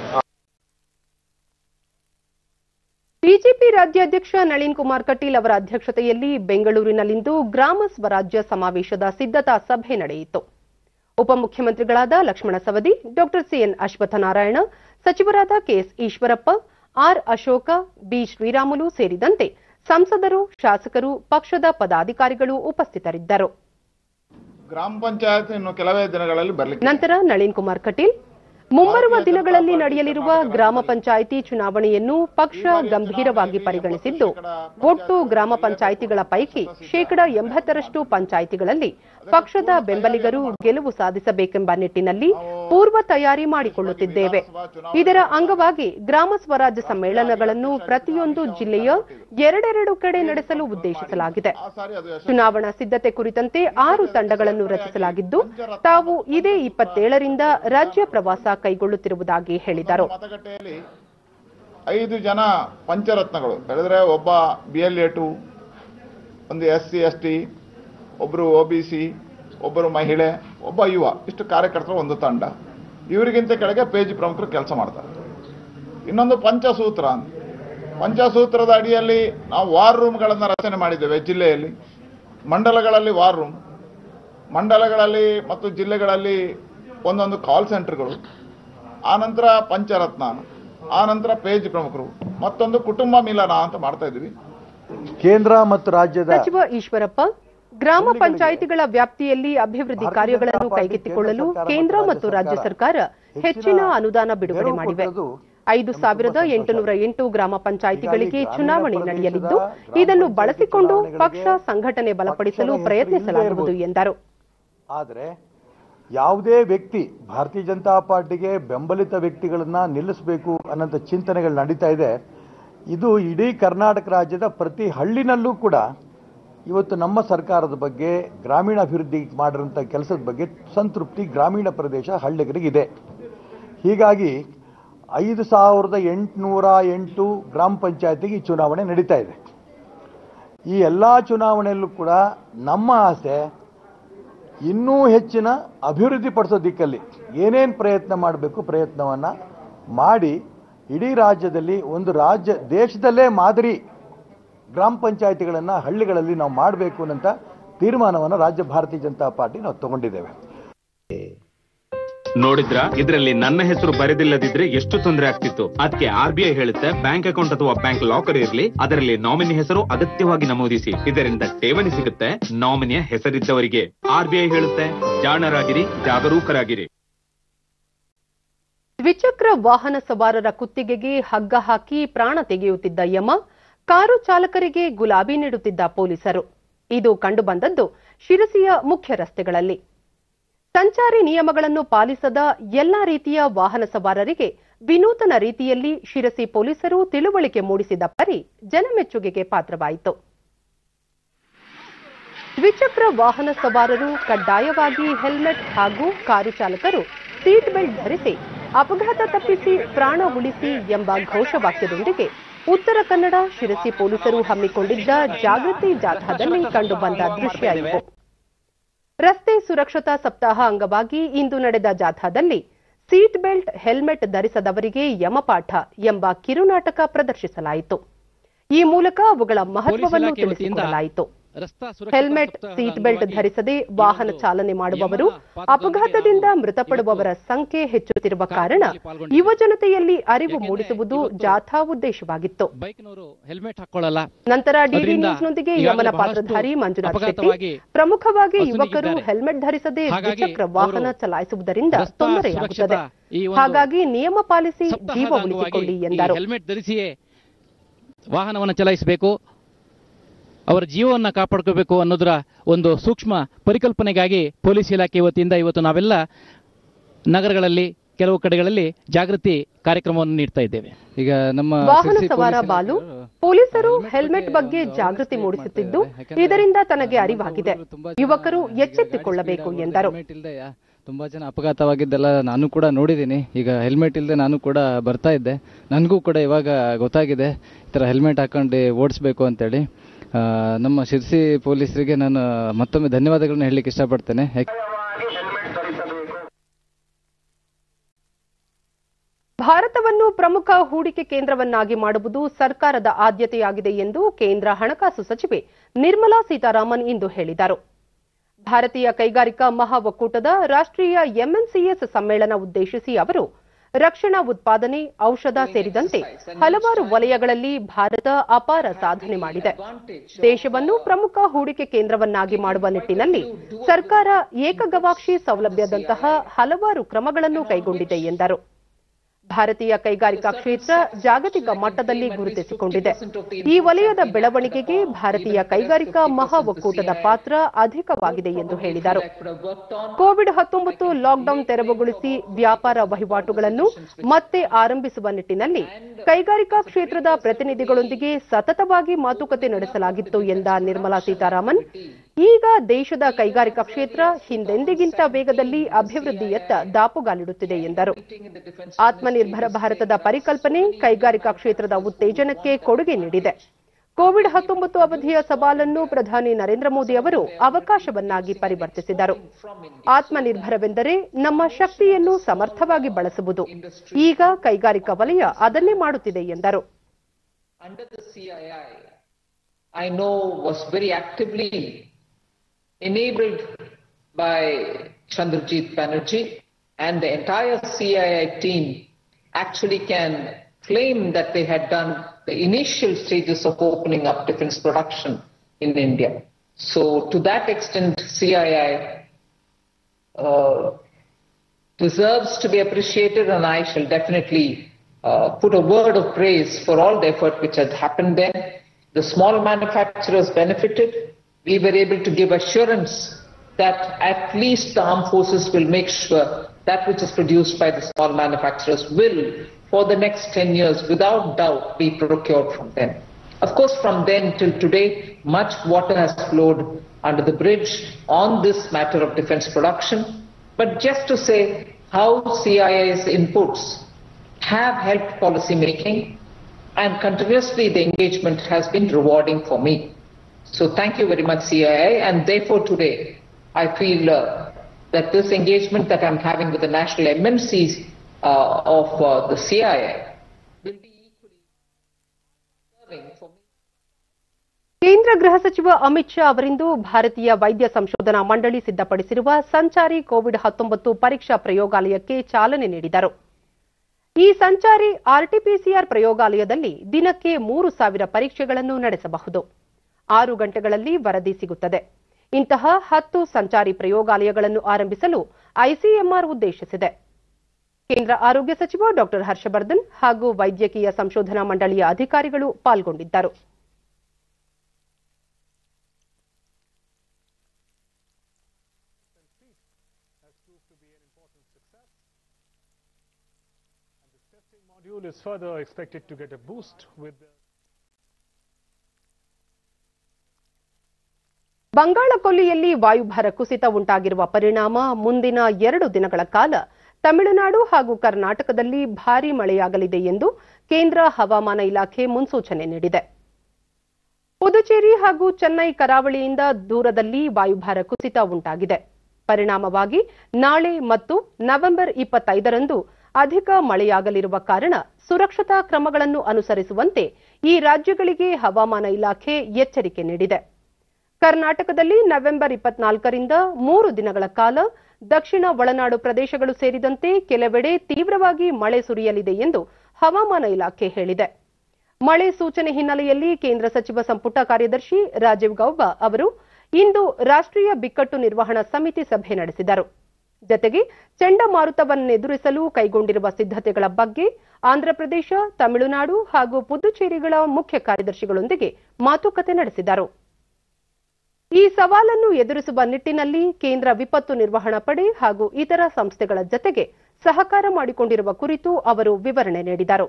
[SPEAKER 1] ಬಿಜೆಪಿ ರಾಜ್ಯಾಧ್ಯಕ್ಷ ನಳಿನ್ ಕುಮಾರ್ ಕಟೀಲ್ ಅವರ ಅಧ್ಯಕ್ಷತೆಯಲ್ಲಿ ಬೆಂಗಳೂರಿನಲ್ಲಿಂದು ಗ್ರಾಮ ಸ್ವರಾಜ್ಯ ಸಮಾವೇಶದ ಸಿದ್ಧತಾ ಸಭೆ ನಡೆಯಿತು ಉಪಮುಖ್ಯಮಂತ್ರಿಗಳಾದ ಲಕ್ಷ್ಮಣ ಸವದಿ ಡಾಕ್ಟರ್ ಸಿಎನ್ ಅಶ್ವತ್ಥನಾರಾಯಣ ಸಚಿವರಾದ KS Eshwarappa R Ashoka B Sriramulu ಸೇರಿದಂತೆ ಸಂಸದರು ಶಾಸಕರು ಪಕ್ಷದ ಪದಾಧಿಕಾರಿಗಳು ಉಪಸ್ಥಿತರಿದ್ದರು
[SPEAKER 7] ಗ್ರಾಮ ಪಂಚಾಯತ್ ಇನ್ನು ಕೆಲವೇ ದಿನಗಳಲ್ಲಿ ಬರ್ಲಿಕ್ಕೆ
[SPEAKER 1] ನಂತರ ನಳಿನ್ ಕುಮಾರ್ ಕಟೀಲ್ ಮುಂಬರುವ ದಿನಗಳಲ್ಲಿ ನಡೆಯಲಿರುವ ಗ್ರಾಮ ಪಂಚಾಯಿತಿ ಚುನಾವಣೆಯನ್ನು ಪಕ್ಷ ಗಂಭೀರವಾಗಿ ಪರಿಗಣಿಸಿದ್ದು ಒಟ್ಟು ಗ್ರಾಮ ಪಂಚಾಯಿತಿಗಳ ಪೈಕಿ ಶೇಕಡ ಎಂಬತ್ತರಷ್ಟು ಪಂಚಾಯಿತಿಗಳಲ್ಲಿ ಪಕ್ಷದ ಬೆಂಬಲಿಗರು ಗೆಲುವು ಸಾಧಿಸಬೇಕೆಂಬ ನಿಟ್ಟಿನಲ್ಲಿ ಪೂರ್ವ ತಯಾರಿ ಮಾಡಿಕೊಳ್ಳುತ್ತಿದ್ದೇವೆ ಇದರ ಅಂಗವಾಗಿ ಗ್ರಾಮ ಸ್ವರಾಜ್ಯ ಸಮ್ಮೇಳನಗಳನ್ನು ಪ್ರತಿಯೊಂದು ಜಿಲ್ಲೆಯ ಎರಡೆರಡು ಕಡೆ ನಡೆಸಲು ಉದ್ದೇಶಿಸಲಾಗಿದೆ
[SPEAKER 7] ಆ ಸಾರಿ ಅದು ಯಶಸ್ವಿ
[SPEAKER 1] ಚುನಾವಣಾ ಸಿದ್ಧತೆ ಕುರಿತಂತೆ ಆರು ತಂಡಗಳನ್ನು ರಚಿಸಲಾಗಿದ್ದು ತಾವು ಇದೇ ಇಪ್ಪತ್ತೇಳರಿಂದ ರಾಜ್ಯ ಪ್ರವಾಸ ಕೈಗೊಳ್ಳುತ್ತಿರುವುದಾಗಿ ಹೇಳಿದರು
[SPEAKER 7] ಮತಗಟ್ಟೆಯಲ್ಲಿ ಐದು ಜನ ಪಂಚರತ್ನಗಳು ಹೇಳಿದ್ರೆ ಒಬ್ಬ ಬಿ ಎಲ್ ಎ ಟು ಒಂದು ಎಸ್ ಸಿ ಎಸ್ ಟಿ ಒಬ್ಬರು ಒ ಬಿ ಸಿ ಒಬ್ಬರು ಮಹಿಳೆ ಒಬ್ಬ ಯುವ ಇಷ್ಟು ಕಾರ್ಯಕರ್ತರು ಒಂದು ತಂಡ ಇವರಿಗಿಂತ ಕೆಳಗೆ ಪೇಜ್ ಪ್ರಮುಖರು ಕೆಲಸ ಮಾಡ್ತಾರೆ ಇನ್ನೊಂದು ಪಂಚಸೂತ್ರ ಅಂತ ಪಂಚಸೂತ್ರದ ಅಡಿಯಲ್ಲಿ ನಾವು ವಾರ್ ರೂಮ್ಗಳನ್ನು ರಚನೆ ಮಾಡಿದ್ದೇವೆ ಜಿಲ್ಲೆಯಲ್ಲಿ ಮಂಡಲಗಳಲ್ಲಿ ವಾರ್ ರೂಮ್ ಮಂಡಲಗಳಲ್ಲಿ ಮತ್ತು ಜಿಲ್ಲೆಗಳಲ್ಲಿ ಒಂದೊಂದು ಕಾಲ್ ಸೆಂಟರ್ಗಳು ಆನಂತರ ಪಂಚರತ್ನ ಆನಂತರ ಪೇಜ್ ಪ್ರಮುಖರು ಮತ್ತೊಂದು ಕುಟುಂಬ ಮಿಲನ ಅಂತ ಮಾಡ್ತಾ ಇದ್ವಿ
[SPEAKER 8] ಕೇಂದ್ರ ಮತ್ತು ರಾಜ್ಯದ
[SPEAKER 1] ಸಚಿವ ಈಶ್ವರಪ್ಪ ಗ್ರಾಮ ಪಂಚಾಯಿತಿಗಳ ವ್ಯಾಪ್ತಿಯಲ್ಲಿ ಅಭಿವೃದ್ಧಿ ಕಾರ್ಯಗಳನ್ನು ಕೈಗೆತ್ತಿಕೊಳ್ಳಲು ಕೇಂದ್ರ ಮತ್ತು ರಾಜ್ಯ ಸರ್ಕಾರ ಹೆಚ್ಚಿನ ಅನುದಾನ ಬಿಡುಗಡೆ ಮಾಡಿವೆ ಐದು ಸಾವಿರದ ಎಂಟುನೂರ ಎಂಟು ಗ್ರಾಮ ಪಂಚಾಯಿತಿಗಳಿಗೆ ಚುನಾವಣೆ ನಡೆಯಲಿದ್ದು ಇದನ್ನು ಬಳಸಿಕೊಂಡು ಪಕ್ಷ ಸಂಘಟನೆ ಬಲಪಡಿಸಲು ಪ್ರಯತ್ನಿಸಲಾಗುವುದು ಎಂದರು
[SPEAKER 8] ಆದರೆ ಯಾವುದೇ ವ್ಯಕ್ತಿ ಭಾರತೀಯ ಜನತಾ ಪಾರ್ಟಿಗೆ ಬೆಂಬಲಿತ ವ್ಯಕ್ತಿಗಳನ್ನ ನಿಲ್ಲಿಸಬೇಕು ಅನ್ನೋಂಥ ಚಿಂತನೆಗಳು ನಡೀತಾ ಇದೆ ಇದು ಇಡೀ ಕರ್ನಾಟಕ ರಾಜ್ಯದ ಪ್ರತಿ ಹಳ್ಳಿನಲ್ಲೂ ಕೂಡ ಇವತ್ತು ನಮ್ಮ ಸರ್ಕಾರದ ಬಗ್ಗೆ ಗ್ರಾಮೀಣ ಅಭಿವೃದ್ಧಿ ಮಾಡಿರೋಂಥ ಕೆಲಸದ ಬಗ್ಗೆ ಸಂತೃಪ್ತಿ ಗ್ರಾಮೀಣ ಪ್ರದೇಶ ಹಳ್ಳಿಗರಿಗಿದೆ ಹೀಗಾಗಿ ಐದು ಸಾವಿರದ ಎಂಟುನೂರ ಎಂಟು ಗ್ರಾಮ ಪಂಚಾಯತಿಗೆ ಈ ಚುನಾವಣೆ ನಡೀತಾ ಇದೆ ಈ ಎಲ್ಲ ಚುನಾವಣೆಯಲ್ಲೂ ಕೂಡ ನಮ್ಮ ಆಸೆ ಇನ್ನೂ ಹೆಚ್ಚಿನ ಅಭಿವೃದ್ಧಿ ಪಡಿಸೋ ದಿಕ್ಕಲ್ಲಿ ಏನೇನು ಪ್ರಯತ್ನ ಮಾಡಬೇಕು ಪ್ರಯತ್ನವನ್ನು ಮಾಡಿ ಇಡೀ ರಾಜ್ಯದಲ್ಲಿ ಒಂದು ರಾಜ್ಯ ದೇಶದಲ್ಲೇ ಮಾದರಿ ಗ್ರಾಮ ಪಂಚಾಯತಿಗಳನ್ನು ಹಳ್ಳಿಗಳಲ್ಲಿ ನಾವು ಮಾಡಬೇಕು ಅನ್ನೋಂಥ ತೀರ್ಮಾನವನ್ನು ರಾಜ್ಯ ಭಾರತೀಯ ಜನತಾ ಪಾರ್ಟಿ ನಾವು ತಗೊಂಡಿದ್ದೇವೆ
[SPEAKER 9] ನೋಡಿದ್ರ ಇದರಲ್ಲಿ ನನ್ನ ಹೆಸರು ಬರೆದಿಲ್ಲದಿದ್ರೆ ಎಷ್ಟು ತೊಂದರೆ ಆಗ್ತಿತ್ತು ಅದಕ್ಕೆ ಆರ್ ಬಿ ಐ ಹೇಳುತ್ತೆ ಬ್ಯಾಂಕ್ ಅಕೌಂಟ್ ಅಥವಾ ಬ್ಯಾಂಕ್ ಲಾಕರ್ ಇರಲಿ ಅದರಲ್ಲಿ ನಾಮಿನಿ ಹೆಸರು ಅಗತ್ಯವಾಗಿ ನಮೂದಿಸಿ ಇದರಿಂದ ಠೇವಣಿ ಸಿಗುತ್ತೆ ನಾಮಿನಿಯ ಹೆಸರಿದ್ದವರಿಗೆ ಆರ್ ಬಿ ಐ ಹೇಳುತ್ತೆ ಜಾಣರಾಗಿರಿ ಜಾಗರೂಕರಾಗಿರಿ
[SPEAKER 1] ದ್ವಿಚಕ್ರ ವಾಹನ ಸವಾರರ ಕುತ್ತಿಗೆಗೆ ಹಗ್ಗ ಹಾಕಿ ಪ್ರಾಣ ತೆಗೆಯುತ್ತಿದ್ದ ಯಮ ಕಾರು ಚಾಲಕರಿಗೆ ಗುಲಾಬಿ ನೀಡುತ್ತಿದ್ದ ಪೊಲೀಸರು ಇದು ಕಂಡುಬಂದದ್ದು ಶಿರಸಿಯ ಮುಖ್ಯ ರಸ್ತೆಗಳಲ್ಲಿ ಸಂಚಾರಿ ನಿಯಮಗಳನ್ನು ಪಾಲಿಸದ ಎಲ್ಲಾ ರೀತಿಯ ವಾಹನ ಸವಾರರಿಗೆ ವಿನೂತನ ರೀತಿಯಲ್ಲಿ ಶಿರಸಿ ಪೊಲೀಸರು ತಿಳುವಳಿಕೆ ಮೂಡಿಸಿದ ಪರಿ ಜನಮೆಚ್ಚುಗೆಗೆ ಪಾತ್ರವಾಯಿತು ದ್ವಿಚಕ್ರ ವಾಹನ ಸವಾರರು ಕಡ್ಡಾಯವಾಗಿ ಹೆಲ್ಮೆಟ್ ಹಾಗೂ ಕಾರು ಚಾಲಕರು ಸೀಟ್ ಬೆಲ್ಟ್ ಧರಿಸಿ ಅಪಘಾತ ತಪ್ಪಿಸಿ ಪ್ರಾಣ ಉಳಿಸಿ ಎಂಬ ಘೋಷವಾಕ್ಯದೊಂದಿಗೆ ಉತ್ತರ ಕನ್ನಡ ಶಿರಸಿ ಪೊಲೀಸರು ಹಮ್ಮಿಕೊಂಡಿದ್ದ ಜಾಗೃತಿ ಜಾಥಾದಲ್ಲಿ ಕಂಡುಬಂದ ದೃಶ್ಯ ಇವು ರಸ್ತೆ ಸುರಕ್ಷತಾ ಸಪ್ತಾಹ ಅಂಗವಾಗಿ ಇಂದು ನಡೆದ ಜಾಥಾದಲ್ಲಿ ಸೀಟ್ ಬೆಲ್ಟ್ ಹೆಲ್ಮೆಟ್ ಧರಿಸದವರಿಗೆ ಯಮಪಾಠ ಎಂಬ ಕಿರುನಾಟಕ ಪ್ರದರ್ಶಿಸಲಾಯಿತು ಈ ಮೂಲಕ ಅವುಗಳ ಮಹತ್ವವನ್ನು ತಿಳಿಸಿಕೊಡಲಾಯಿತು ಹೆಲ್ಮೆಟ್ ಸೀಟ್ ಬೆಲ್ಟ್ ಧರಿಸದೆ ವಾಹನ ಚಾಲನೆ ಮಾಡುವವರು ಅಪಘಾತದಿಂದ ಮೃತಪಡುವವರ ಸಂಖ್ಯೆ ಹೆಚ್ಚುತ್ತಿರುವ ಕಾರಣ ಯುವ ಜನತೆಯಲ್ಲಿ ಅರಿವು ಮೂಡಿಸುವುದು ಜಾಥಾ ಉದ್ದೇಶವಾಗಿತ್ತು
[SPEAKER 10] ಹೆಲ್ಮೆಟ್ ಹಾಕೊಳ್ಳಲ್ಲ
[SPEAKER 1] ನಂತರ ಡಿಡಿ
[SPEAKER 10] ಅದರಿಂದ
[SPEAKER 1] ನ್ಯೂಸ್ನೊಂದಿಗೆ
[SPEAKER 10] ಈಗಾಗಲೇ
[SPEAKER 1] ಯಮನ
[SPEAKER 10] ಬಹಳಷ್ಟು
[SPEAKER 1] ಪಾತ್ರಧಾರಿ ಮಂಜುನಾಥ್ ಶೆಟ್ಟಿ
[SPEAKER 10] ಅಪಘಾತವಾಗಿ
[SPEAKER 1] ಪ್ರಮುಖವಾಗಿ ಯುವಕರು
[SPEAKER 10] ಅಸುನೀಗಿದ್ದಾರೆ.
[SPEAKER 1] ಹೆಲ್ಮೆಟ್ ಧರಿಸದೆ
[SPEAKER 10] ಹಾಗಾಗಿ
[SPEAKER 1] ದ್ವಿಚಕ್ರ ವಾಹನ
[SPEAKER 10] ಅವರು
[SPEAKER 1] ಚಲಾಯಿಸುವುದರಿಂದ
[SPEAKER 10] ರಸ್ತಾ
[SPEAKER 1] ತೊಂದರೆಯಾಗುತ್ತದೆ
[SPEAKER 10] ಸುರಕ್ಷತಾ ಈ ಒಂದು
[SPEAKER 1] ಹಾಗಾಗಿ ನಿಯಮ ಪಾಲಿಸಿ
[SPEAKER 10] ಸಪ್ತಾಹದ
[SPEAKER 1] ಜೀವ
[SPEAKER 10] ಅಂಗವಾಗಿ
[SPEAKER 1] ಉಳಿಸಿಕೊಳ್ಳಿ
[SPEAKER 10] ಈ
[SPEAKER 1] ಎಂದರು
[SPEAKER 10] ಹೆಲ್ಮೆಟ್ ಧರಿಸಿಯೇ ವಾಹನವನ್ನು ಚಲಾಯಿಸಬೇಕು ಅವರ ಜೀವವನ್ನು ಕಾಪಾಡ್ಕೋಬೇಕು ಅನ್ನೋದರ ಒಂದು ಸೂಕ್ಷ್ಮ ಪರಿಕಲ್ಪನೆಗಾಗಿ ಪೊಲೀಸ್ ಇಲಾಖೆ ವತಿಯಿಂದ ಇವತ್ತು ನಾವೆಲ್ಲ ನಗರಗಳಲ್ಲಿ ಕೆಲವು ಕಡೆಗಳಲ್ಲಿ ಜಾಗೃತಿ ಕಾರ್ಯಕ್ರಮವನ್ನು ನೀಡ್ತಾ ಇದ್ದೇವೆ
[SPEAKER 11] ಈಗ ನಮ್ಮ
[SPEAKER 1] ವಾಹನ
[SPEAKER 11] ಶಿರ್ಸಿ
[SPEAKER 1] ಸವಾರ
[SPEAKER 11] ಪೊಲೀಸ್
[SPEAKER 1] ಬಾಲು
[SPEAKER 11] ಇಲಾಖೆಯವರು
[SPEAKER 1] ಪೊಲೀಸರು ಹೆಲ್ಮೆಟ್ ಬಗ್ಗೆ ಜಾಗೃತಿ ಮೂಡಿಸುತ್ತಿದ್ದು ಇದರಿಂದ ತನಗೆ ಅರಿವಾಗಿದೆ ಯುವಕರು ಎಚ್ಚೆತ್ತುಕೊಳ್ಳಬೇಕು ಎಂದರು
[SPEAKER 11] ಹೆಲ್ಮೆಟ್ ಇಲ್ದೆ ತುಂಬಾ ಜನ ಅಪಘಾತವಾಗಿದ್ದೆಲ್ಲ ನಾನು ಕೂಡ ನೋಡಿದ್ದೀನಿ ಈಗ ಹೆಲ್ಮೆಟ್ ಇಲ್ಲದೆ ನಾನು ಕೂಡ ಬರ್ತಾ ಇದ್ದೆ ನನಗೂ ಕೂಡ ಇವಾಗ ಗೊತ್ತಾಗಿದೆ ಈ ಥರ ಹೆಲ್ಮೆಟ್ ಹಾಕೊಂಡು ಓಡಿಸ್ಬೇಕು ಅಂತೇಳಿ ಆ, ನಮ್ಮ ಶಿರ್ಸಿ ಪೊಲೀಸರಿಗೆ ನಾನು ಮತ್ತೊಮ್ಮೆ ಧನ್ಯವಾದಗಳನ್ನ ಹೇಳಲಿಕ್ಕೆ ಇಷ್ಟಪಡ್ತೇನೆ ಯಾಕೆ-
[SPEAKER 1] ಭಾರತವನ್ನು ಪ್ರಮುಖ ಹೂಡಿಕೆ ಕೇಂದ್ರವನ್ನಾಗಿ ಮಾಡುವುದು ಸರ್ಕಾರದ ಆದ್ಯತೆಯಾಗಿದೆ ಎಂದು ಕೇಂದ್ರ ಹಣಕಾಸು ಸಚಿವೆ ನಿರ್ಮಲಾ ಸೀತಾರಾಮನ್ ಇಂದು ಹೇಳಿದರು ಭಾರತೀಯ ಕೈಗಾರಿಕಾ ಮಹಾ ಒಕ್ಕೂಟದ ರಾಷ್ಟ್ರೀಯ ಎಂಎನ್ಸಿಎಸ್ ಸಮ್ಮೇಳನ ಉದ್ದೇಶಿಸಿ ಅವರು ರಕ್ಷಣಾ ಉತ್ಪಾದನೆ ಔಷಧ ಸೇರಿದಂತೆ ಹಲವಾರು ವಲಯಗಳಲ್ಲಿ ಭಾರತ ಅಪಾರ ಸಾಧನೆ ಮಾಡಿದೆ ದೇಶವನ್ನು ಪ್ರಮುಖ ಹೂಡಿಕೆ ಕೇಂದ್ರವನ್ನಾಗಿ ಮಾಡುವ ನಿಟ್ಟಿನಲ್ಲಿ ಸರ್ಕಾರ ಏಕಗವಾಕ್ಷಿ ಸೌಲಭ್ಯದಂತಹ ಹಲವಾರು ಕ್ರಮಗಳನ್ನು ಕೈಗೊಂಡಿದೆ ಎಂದರು ಭಾರತೀಯ ಕೈಗಾರಿಕಾ ಕ್ಷೇತ್ರ ಜಾಗತಿಕ ಮಟ್ಟದಲ್ಲಿ ಗುರುತಿಸಿಕೊಂಡಿದೆ ಈ ವಲಯದ ಬೆಳವಣಿಗೆಗೆ ಭಾರತೀಯ ಕೈಗಾರಿಕಾ ಮಹಾ ಒಕ್ಕೂಟದ ಪಾತ್ರ ಅಧಿಕವಾಗಿದೆ ಎಂದು ಹೇಳಿದರು ಕೋವಿಡ್ ಹತ್ತೊಂಬತ್ತು ಲಾಕ್ಡೌನ್ ತೆರವುಗೊಳಿಸಿ ವ್ಯಾಪಾರ ವಹಿವಾಟುಗಳನ್ನು ಮತ್ತೆ ಆರಂಭಿಸುವ ನಿಟ್ಟಿನಲ್ಲಿ ಕೈಗಾರಿಕಾ ಕ್ಷೇತ್ರದ ಪ್ರತಿನಿಧಿಗಳೊಂದಿಗೆ ಸತತವಾಗಿ ಮಾತುಕತೆ ನಡೆಸಲಾಗಿತ್ತು ಎಂದ ನಿರ್ಮಲಾ ಸೀತಾರಾಮನ್ ಈಗ ದೇಶದ ಕೈಗಾರಿಕಾ ಕ್ಷೇತ್ರ ಹಿಂದೆಂದಿಗಿಂತ ವೇಗದಲ್ಲಿ ಅಭಿವೃದ್ಧಿಯತ್ತ ದಾಪುಗಾಲಿಡುತ್ತಿದೆ ಎಂದರು ಆತ್ಮನಿರ್ಭರ ಭಾರತದ ಪರಿಕಲ್ಪನೆ ಕೈಗಾರಿಕಾ ಕ್ಷೇತ್ರದ ಉತ್ತೇಜನಕ್ಕೆ ಕೊಡುಗೆ ನೀಡಿದೆ ಕೋವಿಡ್ ಹತ್ತೊಂಬತ್ತು ಅವಧಿಯ ಸವಾಲನ್ನು ಪ್ರಧಾನಿ ನರೇಂದ್ರ ಮೋದಿ ಅವರು ಅವಕಾಶವನ್ನಾಗಿ ಪರಿವರ್ತಿಸಿದರು ಆತ್ಮನಿರ್ಭರವೆಂದರೆ ನಮ್ಮ ಶಕ್ತಿಯನ್ನು ಸಮರ್ಥವಾಗಿ ಬಳಸುವುದು ಈಗ ಕೈಗಾರಿಕಾ ವಲಯ ಅದನ್ನೇ ಮಾಡುತ್ತಿದೆ ಎಂದರು
[SPEAKER 12] under the CII, I know was very actively enabled by Chandrajit Banerjee and the entire CII team actually can claim that they had done the initial stages of opening up defense production in India. So to that extent, CII uh, deserves to be appreciated and I shall definitely uh, put a word of praise for all the effort which had happened there. The small manufacturers benefited. We were able to give assurance that at least the armed forces will make sure that which is produced by the small manufacturers will, for the next 10 years, without doubt, be procured from them. Of course, from then till today, much water has flowed under the bridge on this matter of defense production. But just to say how CIA's inputs have helped policy making and continuously the engagement has been rewarding for me. So thank you very much CIA and therefore today I feel uh, that this engagement that I'm having with the national MNCs uh, of uh, the CIA will be equally serving for me.
[SPEAKER 1] ಕೇಂದ್ರ ಗೃಹ ಸಚಿವ ಅಮಿತ್ ಶಾ ಅವರಿಂದು ಭಾರತೀಯ ವೈದ್ಯ ಸಂಶೋಧನಾ ಮಂಡಳಿ ಸಿದ್ಧಪಡಿಸಿರುವ ಸಂಚಾರಿ ಕೋವಿಡ್ ಹತ್ತೊಂಬತ್ತು ಪರೀಕ್ಷಾ ಪ್ರಯೋಗಾಲಯಕ್ಕೆ ಚಾಲನೆ ನೀಡಿದರು ಈ ಸಂಚಾರಿ ಆರ್ಟಿಪಿಸಿಆರ್ ಪ್ರಯೋಗಾಲಯದಲ್ಲಿ ದಿನಕ್ಕೆ ಮೂರು ಸಾವಿರ ಪರೀಕ್ಷೆಗಳನ್ನು ನಡೆಸಬಹುದು ಆರು ಗಂಟೆಗಳಲ್ಲಿ ವರದಿ ಸಿಗುತ್ತದೆ ಇಂತಹ ಹತ್ತು ಸಂಚಾರಿ ಪ್ರಯೋಗಾಲಯಗಳನ್ನು ಆರಂಭಿಸಲು ಐಸಿಎಂಆರ್ ಉದ್ದೇಶಿಸಿದೆ ಕೇಂದ್ರ ಆರೋಗ್ಯ ಸಚಿವ ಡಾ ಹರ್ಷವರ್ಧನ್ ಹಾಗೂ ವೈದ್ಯಕೀಯ ಸಂಶೋಧನಾ ಮಂಡಳಿಯ ಅಧಿಕಾರಿಗಳು ಪಾಲ್ಗೊಂಡಿದ್ದರು
[SPEAKER 13] module is further expected to get a boost with the
[SPEAKER 1] ಬಂಗಾಳಕೊಲ್ಲಿಯಲ್ಲಿ ವಾಯುಭಾರ ಕುಸಿತ ಉಂಟಾಗಿರುವ ಪರಿಣಾಮ ಮುಂದಿನ ಎರಡು ದಿನಗಳ ಕಾಲ ತಮಿಳುನಾಡು ಹಾಗೂ ಕರ್ನಾಟಕದಲ್ಲಿ ಭಾರೀ ಮಳೆಯಾಗಲಿದೆ ಎಂದು ಕೇಂದ್ರ ಹವಾಮಾನ ಇಲಾಖೆ ಮುನ್ಸೂಚನೆ ನೀಡಿದೆ ಪುದುಚೇರಿ ಹಾಗೂ ಚೆನ್ನೈ ಕರಾವಳಿಯಿಂದ ದೂರದಲ್ಲಿ ವಾಯುಭಾರ ಕುಸಿತ ಉಂಟಾಗಿದೆ ಪರಿಣಾಮವಾಗಿ ನಾಳೆ ಮತ್ತು ನವೆಂಬರ್ ಇಪ್ಪತ್ತೈದರಂದು ಅಧಿಕ ಮಳೆಯಾಗಲಿರುವ ಕಾರಣ ಸುರಕ್ಷತಾ ಕ್ರಮಗಳನ್ನು ಅನುಸರಿಸುವಂತೆ ಈ ರಾಜ್ಯಗಳಿಗೆ ಹವಾಮಾನ ಇಲಾಖೆ ಎಚ್ಚರಿಕೆ ನೀಡಿದೆ ಕರ್ನಾಟಕದಲ್ಲಿ ನವೆಂಬರ್ ಇಪ್ಪತ್ನಾಲ್ಕರಿಂದ ಮೂರು ದಿನಗಳ ಕಾಲ ದಕ್ಷಿಣ ಒಳನಾಡು ಪ್ರದೇಶಗಳು ಸೇರಿದಂತೆ ಕೆಲವೆಡೆ ತೀವ್ರವಾಗಿ ಮಳೆ ಸುರಿಯಲಿದೆ ಎಂದು ಹವಾಮಾನ ಇಲಾಖೆ ಹೇಳಿದೆ ಮಳೆ ಸೂಚನೆ ಹಿನ್ನೆಲೆಯಲ್ಲಿ ಕೇಂದ್ರ ಸಚಿವ ಸಂಪುಟ ಕಾರ್ಯದರ್ಶಿ ರಾಜೀವ್ ಗೌಬಾ ಅವರು ಇಂದು ರಾಷ್ಟ್ರೀಯ ಬಿಕ್ಕಟ್ಟು ನಿರ್ವಹಣಾ ಸಮಿತಿ ಸಭೆ ನಡೆಸಿದರು ಜತೆಗೆ ಚಂಡಮಾರುತವನ್ನೆದುರಿಸಲು ಕೈಗೊಂಡಿರುವ ಸಿದ್ಧತೆಗಳ ಬಗ್ಗೆ ಆಂಧ್ರಪ್ರದೇಶ ತಮಿಳುನಾಡು ಹಾಗೂ ಪುದುಚೇರಿಗಳ ಮುಖ್ಯ ಕಾರ್ಯದರ್ಶಿಗಳೊಂದಿಗೆ ಮಾತುಕತೆ ನಡೆಸಿದರು ಈ ಸವಾಲನ್ನು ಎದುರಿಸುವ ನಿಟ್ಟಿನಲ್ಲಿ ಕೇಂದ್ರ ವಿಪತ್ತು ನಿರ್ವಹಣಾ ಪಡೆ ಹಾಗೂ ಇತರ ಸಂಸ್ಥೆಗಳ ಜತೆಗೆ ಸಹಕಾರ ಮಾಡಿಕೊಂಡಿರುವ ಕುರಿತು ಅವರು ವಿವರಣೆ ನೀಡಿದರು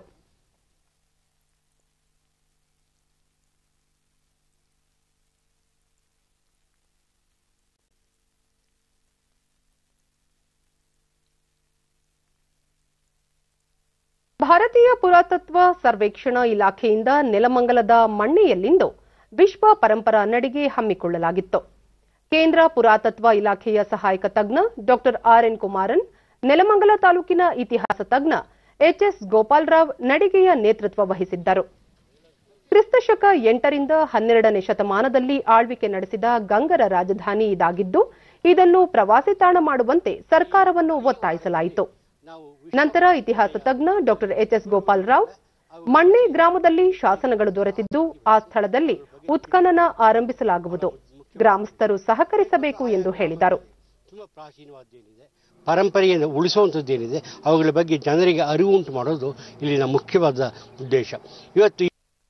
[SPEAKER 1] ಭಾರತೀಯ ಪುರಾತತ್ವ ಸರ್ವೇಕ್ಷಣಾ ಇಲಾಖೆಯಿಂದ ನೆಲಮಂಗಲದ ಮಣ್ಣೆಯಲ್ಲಿಂದು ವಿಶ್ವ ಪರಂಪರಾ ನಡಿಗೆ ಹಮ್ಮಿಕೊಳ್ಳಲಾಗಿತ್ತು ಕೇಂದ್ರ ಪುರಾತತ್ವ ಇಲಾಖೆಯ ಸಹಾಯಕ ತಜ್ಞ doctor R N Kumaran Nelamangala ತಾಲೂಕಿನ ಇತಿಹಾಸ ತಜ್ಞ ಎಚ್ಎಸ್ ಗೋಪಾಲರಾವ್ ನಡಿಗೆಯ ನೇತೃತ್ವ ವಹಿಸಿದ್ದರು ಕ್ರಿಸ್ತಶಕ ಎಂಟರಿಂದ ಹನ್ನೆರಡನೇ ಶತಮಾನದಲ್ಲಿ ಆಳ್ವಿಕೆ ನಡೆಸಿದ ಗಂಗರ ರಾಜಧಾನಿ ಇದಾಗಿದ್ದು ಇದನ್ನು ಪ್ರವಾಸಿ ತಾಣ ಮಾಡುವಂತೆ ಸರ್ಕಾರವನ್ನು ಒತ್ತಾಯಿಸಲಾಯಿತು ನಂತರ ಇತಿಹಾಸ ತಜ್ಞ ಡಾಕ್ಟರ್ ಎಚ್ಎಸ್ ಗೋಪಾಲರಾವ್ ಮಣ್ಣೆ ಗ್ರಾಮದಲ್ಲಿ ಶಾಸನಗಳು ದೊರೆತಿದ್ದು ಆ ಸ್ಥಳದಲ್ಲಿ ಉತ್ಖನನ ಆರಂಭಿಸಲಾಗುವುದು ಗ್ರಾಮಸ್ಥರು ಸಹಕರಿಸಬೇಕು ಎಂದು ಹೇಳಿದರು
[SPEAKER 14] ತುಂಬ ಪ್ರಾಚೀನವಾದ್ದೇನಿದೆ ಪರಂಪರೆಯನ್ನು ಉಳಿಸುವಂಥದ್ದೇನಿದೆ ಅವುಗಳ ಬಗ್ಗೆ ಜನರಿಗೆ ಅರಿವು ಉಂಟು ಮಾಡೋದು ಇಲ್ಲಿನ ಮುಖ್ಯವಾದ ಉದ್ದೇಶ ಇವತ್ತು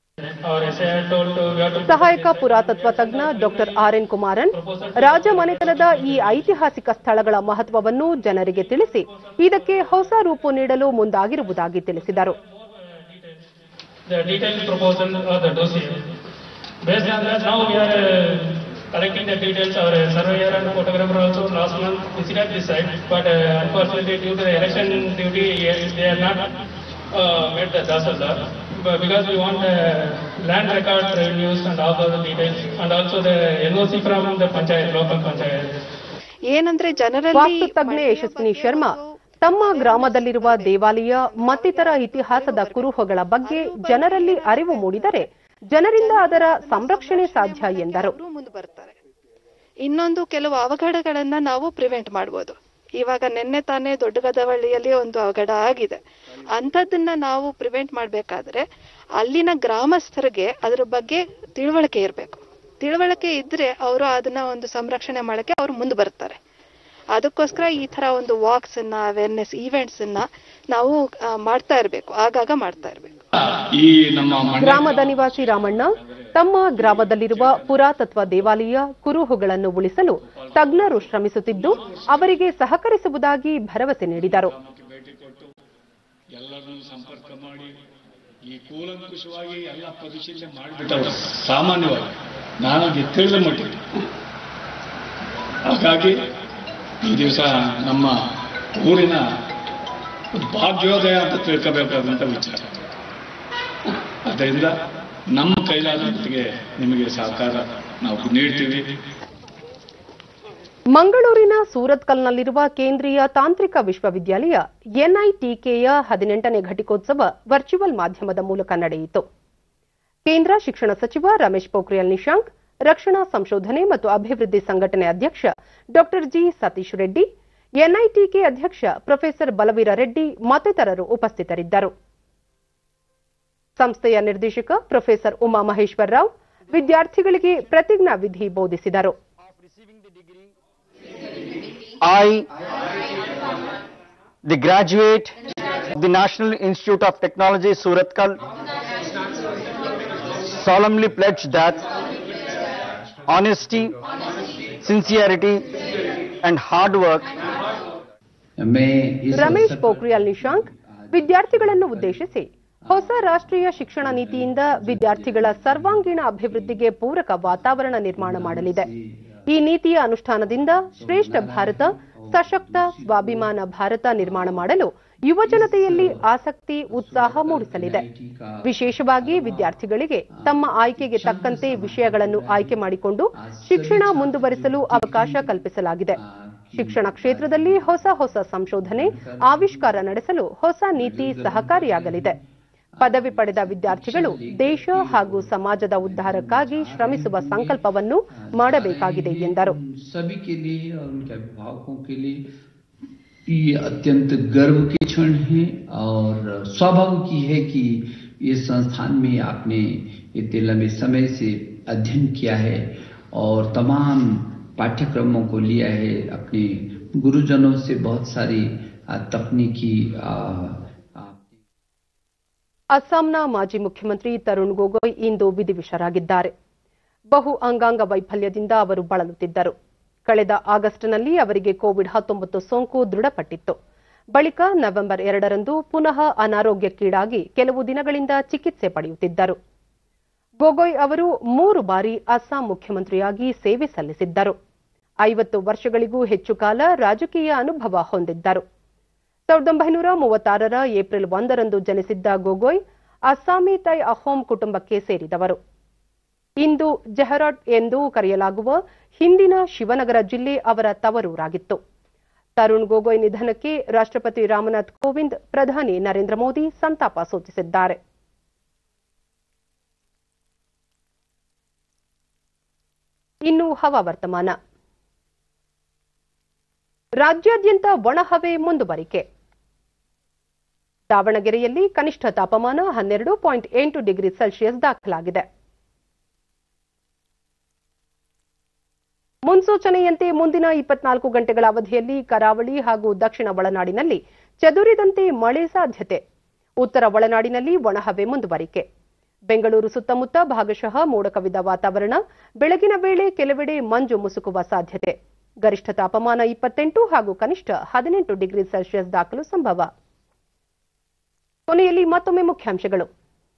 [SPEAKER 1] ಸಹಾಯಕ ಪುರಾತತ್ವ ತಜ್ಞ ಡಾಕ್ಟರ್ ಆರ್ ಎನ್ ಕುಮಾರನ್ ರಾಜ ಮನೆತನದ ಈ ಐತಿಹಾಸಿಕ ಸ್ಥಳಗಳ ಮಹತ್ವವನ್ನು ಜನರಿಗೆ ತಿಳಿಸಿ ಇದಕ್ಕೆ ಹೊಸ ರೂಪು ನೀಡಲು ಮುಂದಾಗಿರುವುದಾಗಿ ತಿಳಿಸಿದರು
[SPEAKER 15] the detailed proposal or the dossier. Based on that, now we are uh, collecting the details. Our uh, surveyor and photographer also last month visited this site, but uh, unfortunately due to the election duty, yes, they have not uh, met the Dasaldar. But because we want uh, land record revenues and all those details, and also the NOC from the panchayat, local panchayat.
[SPEAKER 16] ಏನಂದ್ರೆ ಜನರಲ್ಲಿ
[SPEAKER 1] ವಾಸ್ತು ತಜ್ಞೆ ಯಶಸ್ವಿನಿ ಶರ್ಮಾ ತಮ್ಮ ಗ್ರಾಮದಲ್ಲಿರುವ ದೇವಾಲಯ ಮತ್ತಿತರ ಇತಿಹಾಸದ ಕುರುಹುಗಳ ಬಗ್ಗೆ ಜನರಲ್ಲಿ ಅರಿವು ಮೂಡಿದರೆ ಜನರಿಂದ ಅದರ ಸಂರಕ್ಷಣೆ ಸಾಧ್ಯ ಎಂದರು
[SPEAKER 16] ಮುಂದೆ ಬರ್ತಾರೆ ಇನ್ನೊಂದು ಕೆಲವು ಅವಘಡಗಳನ್ನ ನಾವು ಪ್ರಿವೆಂಟ್ ಮಾಡ್ಬೋದು ಇವಾಗ ನಿನ್ನೆ ತಾನೇ ದೊಡ್ಡ ಗದವಳ್ಳಿಯಲ್ಲಿ ಒಂದು ಅವಘಡ ಆಗಿದೆ ಅಂಥದ್ದನ್ನ ನಾವು ಪ್ರಿವೆಂಟ್ ಮಾಡ್ಬೇಕಾದ್ರೆ ಅಲ್ಲಿನ ಗ್ರಾಮಸ್ಥರಿಗೆ ಅದ್ರ ಬಗ್ಗೆ ತಿಳುವಳಿಕೆ ಇರಬೇಕು ತಿಳುವಳಿಕೆ ಇದ್ರೆ ಅವರು ಅದನ್ನ ಒಂದು ಸಂರಕ್ಷಣೆ ಮಾಡಕ್ಕೆ ಅವ್ರು ಮುಂದೆ ಬರ್ತಾರೆ ಅದಕ್ಕೋಸ್ಕರ ಈ ತರ ಒಂದು ವಾಕ್ಸ್ ಅನ್ನ ಅವೇರ್ನೆಸ್ ಈವೆಂಟ್ಸ್ ಅನ್ನ ನಾವು ಆ, ಮಾಡ್ತಾ ಇರ್ಬೇಕು ಆಗಾಗ ಮಾಡ್ತಾ ಇರ್ಬೇಕು
[SPEAKER 15] ಈ ನಮ್ಮ
[SPEAKER 1] ಗ್ರಾಮದ ನಿವಾಸಿ ರಾಮಣ್ಣ ತಮ್ಮ ಗ್ರಾಮದಲ್ಲಿರುವ ಪುರಾತತ್ವ ದೇವಾಲಯ ಕುರುಹುಗಳನ್ನು ಉಳಿಸಲು ತಜ್ಞರು ಶ್ರಮಿಸುತ್ತಿದ್ದು ಅವರಿಗೆ ಸಹಕರಿಸುವುದಾಗಿ ಭರವಸೆ ನೀಡಿದರು
[SPEAKER 17] ಎಲ್ಲರನ್ನು ಸಂಪರ್ಕ ಮಾಡಿ ಈ ಕೂಲಂಕುಷವಾಗಿ ಎಲ್ಲ ಪರಿಶೀಲನೆ ಮಾಡಿಬಿಟ್ಟವರು ಸಾಮಾನ್ಯವಾಗಿ ನನಗೆ ತಿಳಿದ ಮಟ್ಟಿಗೆ ಹಾಗಾಗಿ ಈ ದಿವಸ ನಮ್ಮ ಊರಿನ ಭಾಗ್ಯೋದಯ ಅಂತ ತಿಳ್ಕೋಬೇಕಾದಂಥ ವಿಚಾರ ಅದರಿಂದ ನಮ್ಮ ಕೈಲಾದ ಮಟ್ಟಿಗೆ ನಿಮಗೆ ಸಹಕಾರ ನಾವು ನೀಡ್ತೀವಿ
[SPEAKER 1] ಮಂಗಳೂರಿನ ಸೂರತ್ಕಲ್ನಲ್ಲಿರುವ ಕೇಂದ್ರೀಯ ತಾಂತ್ರಿಕ ವಿಶ್ವವಿದ್ಯಾಲಯ ಎನ್ಐಟಿಕೆಯ ಹದಿನೆಂಟನೇ ಘಟಿಕೋತ್ಸವ ವರ್ಚುವಲ್ ಮಾಧ್ಯಮದ ಮೂಲಕ ನಡೆಯಿತು ಕೇಂದ್ರ ಶಿಕ್ಷಣ ಸಚಿವ ರಮೇಶ್ ಪೋಖ್ರಿಯಾಲ್ ನಿಶಾಂಕ್ ರಕ್ಷಣಾ ಸಂಶೋಧನೆ ಮತ್ತು ಅಭಿವೃದ್ಧಿ ಸಂಘಟನೆ ಅಧ್ಯಕ್ಷ ಡಾ ಜಿ ಸತೀಶ್ ರೆಡ್ಡಿ ಎನ್ಐಟಿಕೆ ಅಧ್ಯಕ್ಷ ಪ್ರೊಫೆಸರ್ ಬಲವೀರ ರೆಡ್ಡಿ ಮತ್ತಿತರರು ಉಪಸ್ಥಿತರಿದ್ದರು ಸಂಸ್ಥೆಯ ನಿರ್ದೇಶಕ ಪ್ರೊಫೆಸರ್ ಉಮಾ ಮಹೇಶ್ವರ್ ರಾವ್ ವಿದ್ಯಾರ್ಥಿಗಳಿಗೆ ಪ್ರತಿಜ್ಞಾ ವಿಧಿ ಬೋಧಿಸಿದರು
[SPEAKER 18] I, the graduate of the National Institute of Technology, Suratkal, solemnly pledge that honesty, sincerity, and hard work
[SPEAKER 1] Ramesh Pokhriyal Nishank ವಿದ್ಯಾರ್ಥಿಗಳನ್ನು ಉದ್ದೇಶಿಸಿ ಹೊಸ ರಾಷ್ಟ್ರೀಯ ಶಿಕ್ಷಣ ನೀತಿಯಿಂದ ವಿದ್ಯಾರ್ಥಿಗಳ ಸರ್ವಾಂಗೀಣ ಅಭಿವೃದ್ಧಿಗೆ ಪೂರಕ ವಾತಾವರಣ ನಿರ್ಮಾಣ ಮಾಡಲಿದೆ ಈ ನೀತಿಯ ಅನುಷ್ಠಾನದಿಂದ ಶ್ರೇಷ್ಠ ಭಾರತ ಸಶಕ್ತ ಸ್ವಾಭಿಮಾನ ಭಾರತ ನಿರ್ಮಾಣ ಮಾಡಲು ಯುವಜನತೆಯಲ್ಲಿ ಆಸಕ್ತಿ ಉತ್ಸಾಹ ಮೂಡಿಸಲಿದೆ ವಿಶೇಷವಾಗಿ ವಿದ್ಯಾರ್ಥಿಗಳಿಗೆ ತಮ್ಮ ಆಯ್ಕೆಗೆ ತಕ್ಕಂತೆ ವಿಷಯಗಳನ್ನು ಆಯ್ಕೆ ಮಾಡಿಕೊಂಡು ಶಿಕ್ಷಣ ಮುಂದುವರಿಸಲು ಅವಕಾಶ ಕಲ್ಪಿಸಲಾಗಿದೆ ಶಿಕ್ಷಣ ಕ್ಷೇತ್ರದಲ್ಲಿ ಹೊಸ ಹೊಸ ಸಂಶೋಧನೆ ಆವಿಷ್ಕಾರ ನಡೆಸಲು ಹೊಸ ನೀತಿ ಸಹಕಾರಿಯಾಗಲಿದೆ ಪದವಿ ಪಡೆದ ವಿದ್ಯಾರ್ಥಿಗಳು ದೇಶ ಹಾಗೂ ಸಮಾಜದ ಉದ್ಧಾರಕ್ಕಾಗಿ ಶ್ರಮಿಸುವ ಸಂಕಲ್ಪವನ್ನು ಮಾಡಬೇಕಾಗಿದೆ ಎಂದರು
[SPEAKER 19] सभी के लिए और उनके अभिभावकों के लिए ये अत्यंत गर्व के क्षण है और स्वाभाविक ही है कि इस संस्थान में आपने इतने लंबे समय से अध्ययन किया है और तमाम पाठ्यक्रमों को लिया है अपने गुरुजनों से बहुत सारी आ, तकनीकी आ,
[SPEAKER 1] ಅಸ್ಸಾಂನ ಮಾಜಿ ಮುಖ್ಯಮಂತ್ರಿ ತರುಣ್ ಗೊಗೊಯ್ ಇಂದು ವಿಧಿವಿಷರಾಗಿದ್ದಾರೆ ಬಹು ಅಂಗಾಂಗ ವೈಫಲ್ಯದಿಂದ ಅವರು ಬಳಲುತ್ತಿದ್ದರು ಕಳೆದ ಆಗಸ್ಟ್ನಲ್ಲಿ ಅವರಿಗೆ ಕೋವಿಡ್ ಹತ್ತೊಂಬತ್ತು ಸೋಂಕು ದೃಢಪಟ್ಟಿತ್ತು ಬಳಿಕ ನವೆಂಬರ್ ಎರಡರಂದು ಪುನಃ ಅನಾರೋಗ್ಯಕ್ಕೀಡಾಗಿ ಕೆಲವು ದಿನಗಳಿಂದ ಚಿಕಿತ್ಸೆ ಪಡೆಯುತ್ತಿದ್ದರು ಗೊಗೊಯ್ ಅವರು ಮೂರು ಬಾರಿ ಅಸ್ಸಾಂ ಮುಖ್ಯಮಂತ್ರಿಯಾಗಿ ಸೇವೆ ಸಲ್ಲಿಸಿದ್ದರು ಐವತ್ತು ವರ್ಷಗಳಿಗೂ ಹೆಚ್ಚು ಕಾಲ ರಾಜಕೀಯ ಅನುಭವ ಹೊಂದಿದ್ದರು ಸಾವಿರದ ಒಂಬೈನೂರ ಮೂವತ್ತಾರರ ಏಪ್ರಿಲ್ ಒಂದರಂದು ಜನಿಸಿದ್ದ ಗೊಗೊಯ್ ಅಸ್ಸಾಮಿ ತೈ ಅಹೋಂ ಕುಟುಂಬಕ್ಕೆ ಸೇರಿದವರು ಇಂದು ಜೆಹರಾಟ್ ಎಂದು ಕರೆಯಲಾಗುವ ಹಿಂದಿನ ಶಿವನಗರ ಜಿಲ್ಲೆ ಅವರ ತವರೂರಾಗಿತ್ತು ತರುಣ್ ಗೊಗೊಯ್ ನಿಧನಕ್ಕೆ ರಾಷ್ಟ್ರಪತಿ ರಾಮನಾಥ್ ಕೋವಿಂದ್ ಪ್ರಧಾನಿ ನರೇಂದ್ರ ಮೋದಿ ಸಂತಾಪ ಸೂಚಿಸಿದ್ದಾರೆ ಇನ್ನು ಹವಾವರ್ತಮಾನ ರಾಜ್ಯಾದ್ಯಂತ ಒಣಹವೆ ಮುಂದುವರಿಕೆ ದಾವಣಗೆರೆಯಲ್ಲಿ ಕನಿಷ್ಠ ತಾಪಮಾನ ಹನ್ನೆರಡು ಪಾಯಿಂಟ್ ಎಂಟು ಡಿಗ್ರಿ ಸೆಲ್ಸಿಯಸ್ ದಾಖಲಾಗಿದೆ ಮುನ್ಸೂಚನೆಯಂತೆ ಮುಂದಿನ ಇಪ್ಪತ್ನಾಲ್ಕು ಗಂಟೆಗಳ ಅವಧಿಯಲ್ಲಿ ಕರಾವಳಿ ಹಾಗೂ ದಕ್ಷಿಣ ಒಳನಾಡಿನಲ್ಲಿ ಚದುರಿದಂತೆ ಮಳೆ ಸಾಧ್ಯತೆ ಉತ್ತರ ಒಳನಾಡಿನಲ್ಲಿ ಒಣಹವೆ ಮುಂದುವರಿಕೆ ಬೆಂಗಳೂರು ಸುತ್ತಮುತ್ತ ಭಾಗಶಃ ಮೋಡ ಕವಿದ ವಾತಾವರಣ ಬೆಳಗಿನ ವೇಳೆ ಕೆಲವೆಡೆ ಮಂಜು ಮುಸುಕುವ ಸಾಧ್ಯತೆ ಗರಿಷ್ಠ ತಾಪಮಾನ ಇಪ್ಪತ್ತೆಂಟು ಹಾಗೂ ಕನಿಷ್ಠ ಹದಿನೆಂಟು ಡಿಗ್ರಿ ಸೆಲ್ಸಿಯಸ್ ದಾಖಲು ಸಂಭವ ಕೊನೆಯಲ್ಲಿ ಮತ್ತೊಮ್ಮೆ ಮುಖ್ಯಾಂಶಗಳು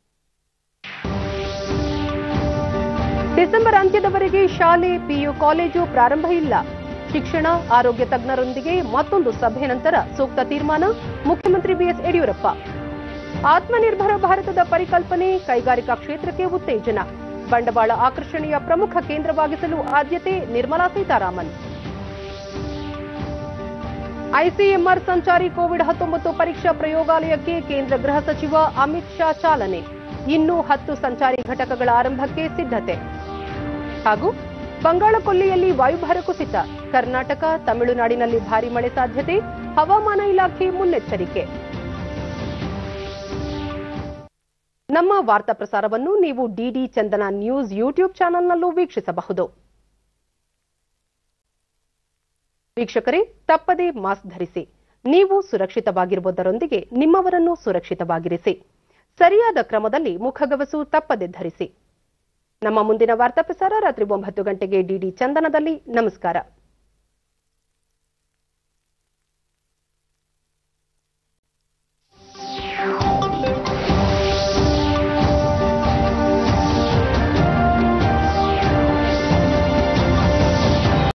[SPEAKER 1] ಡಿಸೆಂಬರ್ ಅಂತ್ಯದವರೆಗೆ ಶಾಲೆ ಪಿಯು ಕಾಲೇಜು ಪ್ರಾರಂಭ ಇಲ್ಲ ಶಿಕ್ಷಣ ಆರೋಗ್ಯ ತಜ್ಞರೊಂದಿಗೆ ಮತ್ತೊಂದು ಸಭೆ ನಂತರ ಸೂಕ್ತ ತೀರ್ಮಾನ ಮುಖ್ಯಮಂತ್ರಿ ಬಿಎಸ್ ಯಡಿಯೂರಪ್ಪ ಆತ್ಮನಿರ್ಭರ ಭಾರತದ ಪರಿಕಲ್ಪನೆ ಕೈಗಾರಿಕಾ ಕ್ಷೇತ್ರಕ್ಕೆ ಉತ್ತೇಜನ ಬಂಡವಾಳ ಆಕರ್ಷಣೆಯ ಪ್ರಮುಖ ಕೇಂದ್ರವಾಗಿಸಲು ಆದ್ಯತೆ ನಿರ್ಮಲಾ ಸೀತಾರಾಮನ್ ಐಸಿಎಂಆರ್ ಸಂಚಾರಿ ಕೋವಿಡ್ ಹತ್ತೊಂಬತ್ತು ಪರೀಕ್ಷಾ ಪ್ರಯೋಗಾಲಯಕ್ಕೆ ಕೇಂದ್ರ ಗೃಹ ಸಚಿವ ಅಮಿತ್ ಶಾ ಚಾಲನೆ ಇನ್ನೂ ಹತ್ತು ಸಂಚಾರಿ ಘಟಕಗಳ ಆರಂಭಕ್ಕೆ ಸಿದ್ಧತೆ ಹಾಗೂ ಬಂಗಾಳಕೊಲ್ಲಿಯಲ್ಲಿ ವಾಯುಭಾರ ಕುಸಿತ ಕರ್ನಾಟಕ ತಮಿಳುನಾಡಿನಲ್ಲಿ ಭಾರಿ ಮಳೆ ಸಾಧ್ಯತೆ ಹವಾಮಾನ ಇಲಾಖೆ ಮುನ್ನೆಚ್ಚರಿಕೆ ನಮ್ಮ ವಾರ್ತಾ ಪ್ರಸಾರವನ್ನು ನೀವು ಡಿಡಿ ಚಂದನ ನ್ಯೂಸ್ ಯೂಟ್ಯೂಬ್ ಚಾನೆಲ್ನಲ್ಲೂ ವೀಕ್ಷಿಸಬಹುದು ವೀಕ್ಷಕರೇ ತಪ್ಪದೇ ಮಾಸ್ಕ್ ಧರಿಸಿ ನೀವು ಸುರಕ್ಷಿತವಾಗಿರುವುದರೊಂದಿಗೆ ನಿಮ್ಮವರನ್ನು ಸುರಕ್ಷಿತವಾಗಿರಿಸಿ ಸರಿಯಾದ ಕ್ರಮದಲ್ಲಿ ಮುಖಗವಸು ತಪ್ಪದೆ ಧರಿಸಿ ನಮ್ಮ ಮುಂದಿನ ವಾರ್ತಾ ಪ್ರಸಾರ ರಾತ್ರಿ ಒಂಬತ್ತು ಗಂಟೆಗೆ ಡಿಡಿ ಚಂದನದಲ್ಲಿ ನಮಸ್ಕಾರ